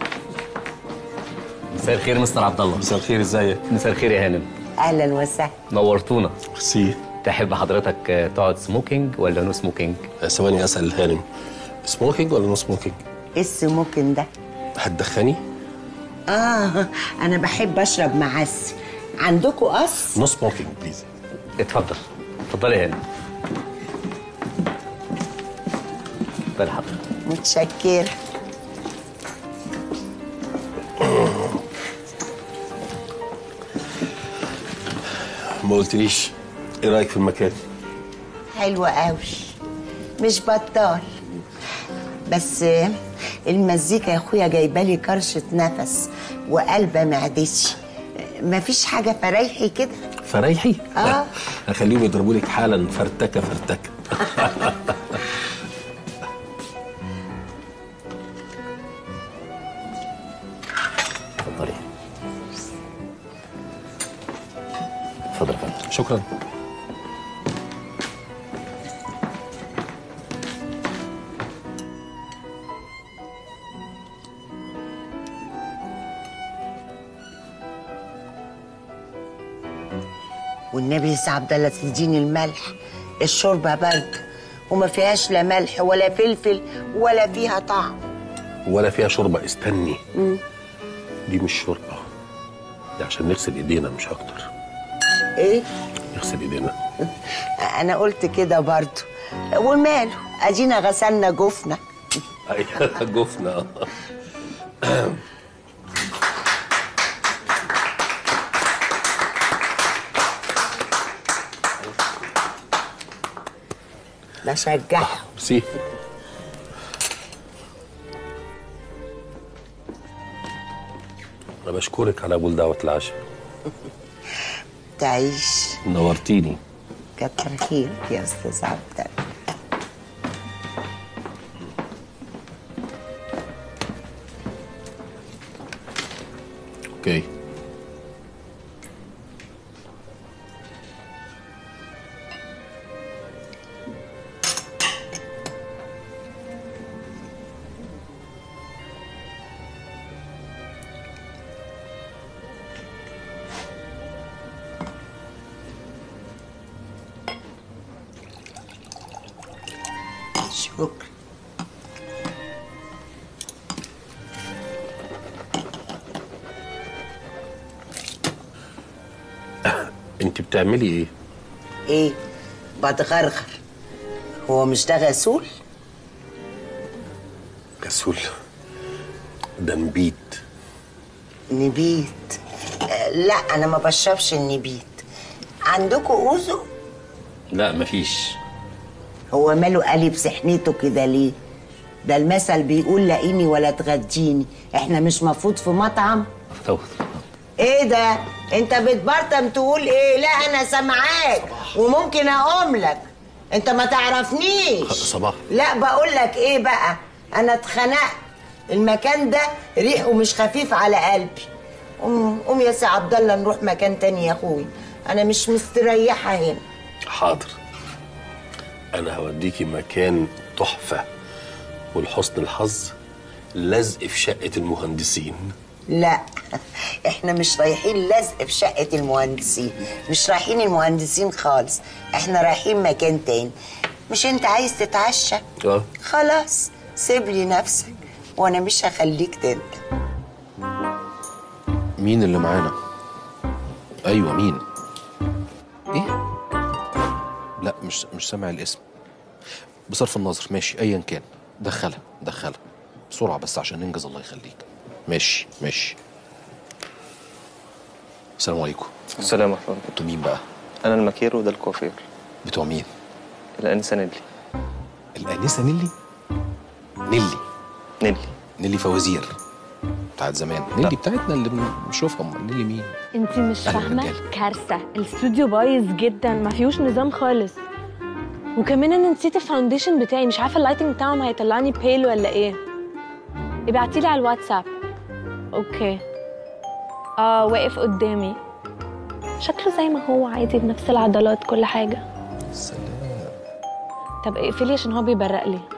مساء الخير مستر عبد الله
مساء الخير ازيك
مساء الخير يا هانم
اهلا وسهلا
نورتونا
ميرسي
تحب حضرتك آه، تقعد سموكينج ولا نو سموكينج
ثواني اسال الهانم سموكينج ولا نو سموكينج
ايه السموكن ده
هتدخني
اه انا بحب اشرب معسل عندكم قص
نو سموكينج بليز
اتفضل اتفضلي يا هانم اتفضلي حضرتك
متشكره
ما قلتليش ايه رايك في المكان
حلوة قوي مش بطال بس المزيكا يا اخويا جايبالي كرشة نفس وقلبة معدتي مفيش حاجة فريحي كده
فريحي
اه
هخليهم يضربوا لك حالا فرتكه فرتكه
اتفضلي اتفضل يا فندم
شكرا
والنبي يا سي عبد الله تديني الملح الشوربة برد وما فيهاش لا ملح ولا فلفل ولا فيها طعم
ولا فيها شوربه استني
مم.
دي مش شوربه دي عشان نغسل ايدينا مش اكتر
ايه
نغسل ايدينا
انا قلت كده برضو وماله ادينا غسلنا جفنا
أيوة، جفنا
بشجعهم
ميرسي انا بشكرك على قبول دعوه العشاء
تعيش
نورتيني
كتر خيرك يا استاذ عبد
اوكي
شكرا
انت بتعملي ايه
ايه بتغرغر هو مش ده غسول
كسول ده نبيت
نبيت آه، لا انا ما بشربش النبيت عندكم اوزو
لا مفيش
هو ماله قلب سحنته كده ليه ده المثل بيقول لاقيني ولا تغديني احنا مش مفروض في مطعم ايه ده انت بتبرطم تقول ايه لا انا سامعاك وممكن اقوم لك انت ما تعرفنيش
صباح
لا بقول لك ايه بقى انا اتخنقت المكان ده ريحه مش خفيف على قلبي قوم قوم يا سي عبد الله نروح مكان تاني يا اخوي انا مش مستريحه هنا
حاضر انا هوديكي مكان تحفه ولحسن الحظ لزق في شقه المهندسين
لا احنا مش رايحين لزق في شقة المهندسين مش رايحين المهندسين خالص احنا رايحين مكان تاني مش انت عايز تتعشى
اه
خلاص سيب لي نفسك وانا مش هخليك تندم
مين اللي معانا ايوه مين ايه لا مش مش سامع الاسم بصرف النظر ماشي ايا كان دخلها دخلها بسرعه بس عشان ننجز الله يخليك ماشي ماشي السلام عليكم
السلام ورحمة الله
انتوا مين بقى
أنا المكير وده الكوافير
بتوع مين
الأنسة نيلي
الانسه نيلي نيلي
نيلي
نيلي فوازير بتاعت زمان نيلي بتاعتنا اللي بنشوفها أمال نيلي مين
انت مش
أهلا
فاهمه
رجالة.
كارثه الاستوديو بايظ جدا ما فيهوش نظام خالص وكمان انا نسيت الفاونديشن بتاعي مش عارفه اللايتنج بتاعهم هيطلعني بيل ولا ايه ابعتيلي على الواتساب اوكي اه واقف قدامي شكله زي ما هو عادي بنفس العضلات كل حاجه
سلام
طب اقفلي عشان هو بيبرق لي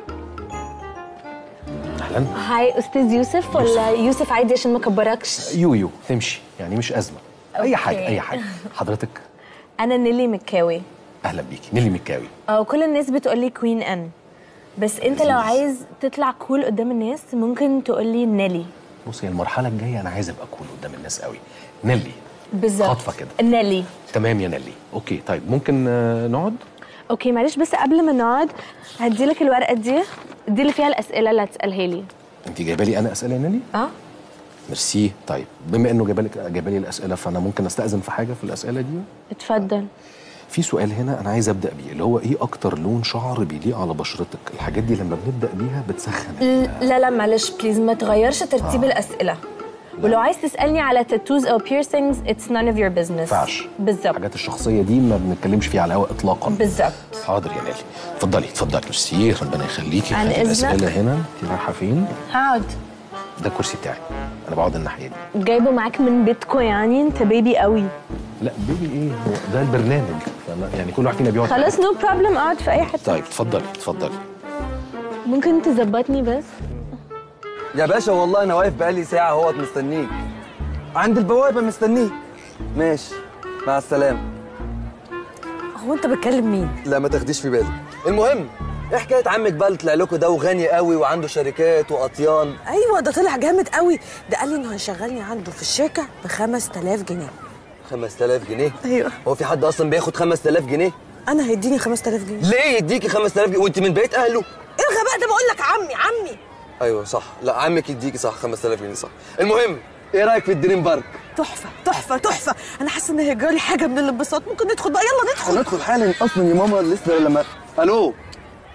اهلا
هاي استاذ يوسف ولا يوسف عادي عشان ما كبركش
يو يو تمشي يعني مش ازمه اي حاجه
أوكي.
اي حاجه حضرتك
انا نيلي مكاوي
اهلا بيكي نيلي مكاوي
اه كل الناس بتقولي كوين ان بس انت لو عايز تطلع كول قدام الناس ممكن تقولي نيلي
بصي هي المرحله الجايه انا عايز ابقى كول قدام الناس قوي نيلي
بالظبط
خاطفه كده
نيلي
تمام يا نيلي اوكي طيب ممكن آه، نقعد
اوكي معلش بس قبل ما نقعد هديلك الورقه دي دي اللي فيها الاسئله اللي هتسالها لي
انت جايبه لي انا اسئله يا نيلي
اه
ميرسي طيب بما انه جايبه لك جايبه لي الاسئله فانا ممكن استاذن في حاجه في الاسئله دي
اتفضل
في سؤال هنا انا عايز ابدا بيه اللي هو ايه اكتر لون شعر بيليق على بشرتك الحاجات دي لما بنبدا بيها بتسخن
لا لا معلش بليز ما تغيرش ترتيب
آه.
الاسئله ولو عايز تسالني على تاتوز او بيرسينجز اتس none of your business
ينفعش
بالظبط
الحاجات الشخصيه دي ما بنتكلمش فيها على الهواء اطلاقا
بالظبط
حاضر يا نيلي اتفضلي اتفضلي ميرسي ربنا يخليكي
عن
هاتي
إذنك.
الاسئله هنا انت رايحه فين
هقعد
ده الكرسي بتاعي انا بقعد الناحيه دي
جايبه معاك من بيتكو يعني انت بيبي قوي
لا بيبي ايه هو ده البرنامج فأنا يعني كل واحد فينا بيقعد
خلاص نو بروبلم اقعد في اي حته
طيب اتفضلي اتفضلي
ممكن تظبطني بس
يا باشا والله انا واقف بقالي ساعه اهوت مستنيك عند البوابه مستنيك ماشي مع السلامه
هو انت بتكلم مين؟
لا ما تاخديش في بالك المهم ايه حكايه عمك بقى اللي طلع لكم ده وغني قوي وعنده شركات واطيان
ايوه ده طلع جامد قوي ده قال لي انه هيشغلني عنده في الشركه ب 5000 جنيه
5000 جنيه
ايوه
هو في حد اصلا بياخد 5000 جنيه
انا هيديني 5000 جنيه
ليه يديكي 5000 جنيه وانت من بيت اهله
ايه الغباء ده بقول لك عمي عمي
ايوه صح لا عمك يديكي صح 5000 جنيه صح المهم ايه رايك في الدريم بارك
تحفه تحفه تحفه انا حاسه ان هيجرالي حاجه من الانبساط ممكن ندخل بقى يلا ندخل
ندخل حالا اصلا يا ماما لسه لما الو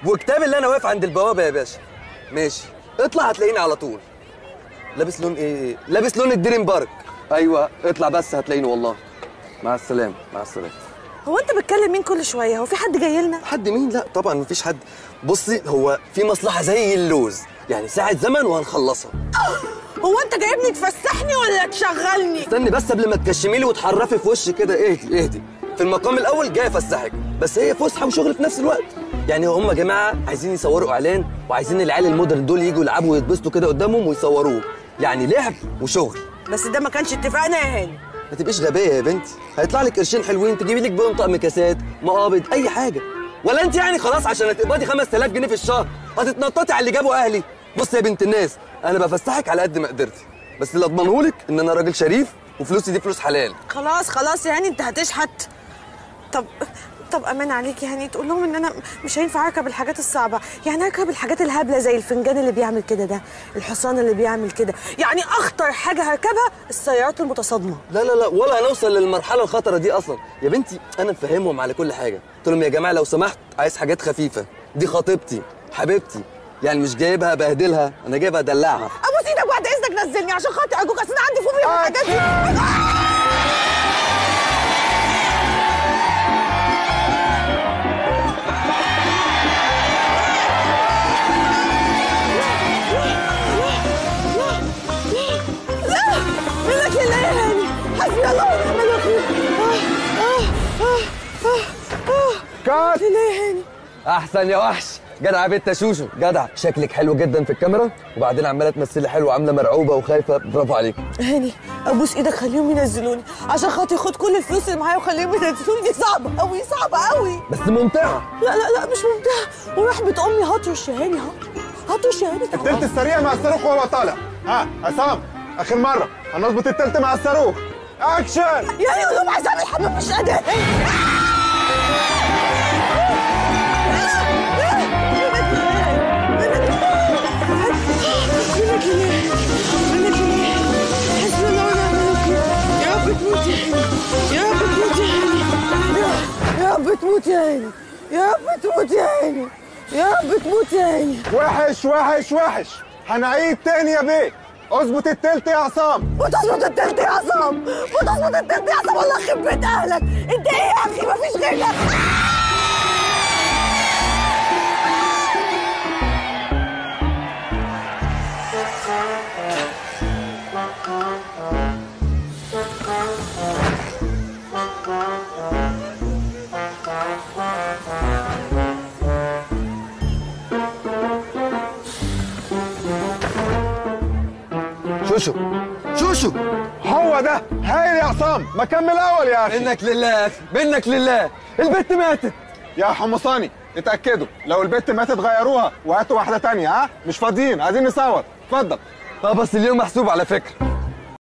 وكتاب اللي انا واقف عند البوابه يا باشا ماشي اطلع هتلاقيني على طول لابس لون ايه لابس لون الدريم بارك ايوه اطلع بس هتلاقيني والله مع السلامه مع السلامه
هو انت بتكلم مين كل شويه هو في حد جاي لنا
حد مين لا طبعا مفيش حد بصي هو في مصلحه زي اللوز يعني ساعه زمن وهنخلصها
هو انت جايبني تفسحني ولا تشغلني
استني بس قبل ما تكشمي لي وتحرفي في وشي كده اهدي اهدي في المقام الاول جاي افسحك بس هي فسحه وشغل في نفس الوقت يعني هم يا جماعه عايزين يصوروا اعلان وعايزين العيال المودرن دول يجوا يلعبوا ويتبسطوا كده قدامهم ويصوروه يعني لعب وشغل
بس ده ما كانش اتفقنا يا هاني
ما تبقيش غبيه يا بنتي هيطلع لك قرشين حلوين تجيبي لك بيهم طقم كاسات مقابض اي حاجه ولا انت يعني خلاص عشان هتقبضي 5000 جنيه في الشهر هتتنططي على اللي جابوا اهلي بصي يا بنت الناس انا بفسحك على قد ما قدرتي بس اللي اضمنهولك ان انا راجل شريف وفلوسي دي فلوس حلال
خلاص خلاص يا هاني انت هتشحت طب طب امان عليك يا هاني تقول لهم ان انا مش هينفع اركب الحاجات الصعبه يعني اركب الحاجات الهبله زي الفنجان اللي بيعمل كده ده الحصان اللي بيعمل كده يعني اخطر حاجه هركبها السيارات المتصادمه
لا لا لا ولا هنوصل للمرحله الخطره دي اصلا يا بنتي انا مفهمهم على كل حاجه قلت لهم يا جماعه لو سمحت عايز حاجات خفيفه دي خطيبتي حبيبتي يعني مش جايبها ابهدلها انا جايبها ادلعها
ابوس ايدك بعد اذنك نزلني عشان خاطر ارجوك اصل انا عندي فوبيا من الحاجات دي لا منك لله يا هاني حسبي الله ونعم الوكيل آه، آه، آه، آه، آه.
كات
لله يا هاني
احسن يا وحش جدع يا بنت يا شوشو جدع شكلك حلو جدا في الكاميرا وبعدين عماله تمثلي حلو عامله مرعوبه وخايفه برافو عليك
هاني ابوس ايدك خليهم ينزلوني عشان خاطر خد كل الفلوس اللي معايا وخليهم ينزلوني دي صعبه قوي صعبه قوي
بس ممتعه
لا لا لا مش ممتعه ورحمه امي هطرش يا هاني هطرش يا هاني
التلت السريع مع الصاروخ وهو طالع ها عصام اخر مره هنظبط التلت مع الصاروخ اكشن
يا هاني قول لهم عايز اعمل حمام مش قادر يا رب تموت يا هاني يا رب تموت يا هاني يا رب تموت يا هاني
وحش وحش وحش هنعيد تاني يا بيه اظبط التلت يا عصام
وتظبط التلت يا عصام وتظبط التلت يا عصام والله يخرب بيت اهلك انت ايه يا اخي مفيش غيرك
شوشو شوشو
هو ده هايل يا عصام ما كمل اول يا اخي
منك لله يا اخي منك لله البت ماتت
يا حمصاني اتاكدوا لو البت ماتت غيروها وهاتوا واحده تانية ها مش فاضيين عايزين نصور اتفضل
اه بس اليوم محسوب على فكره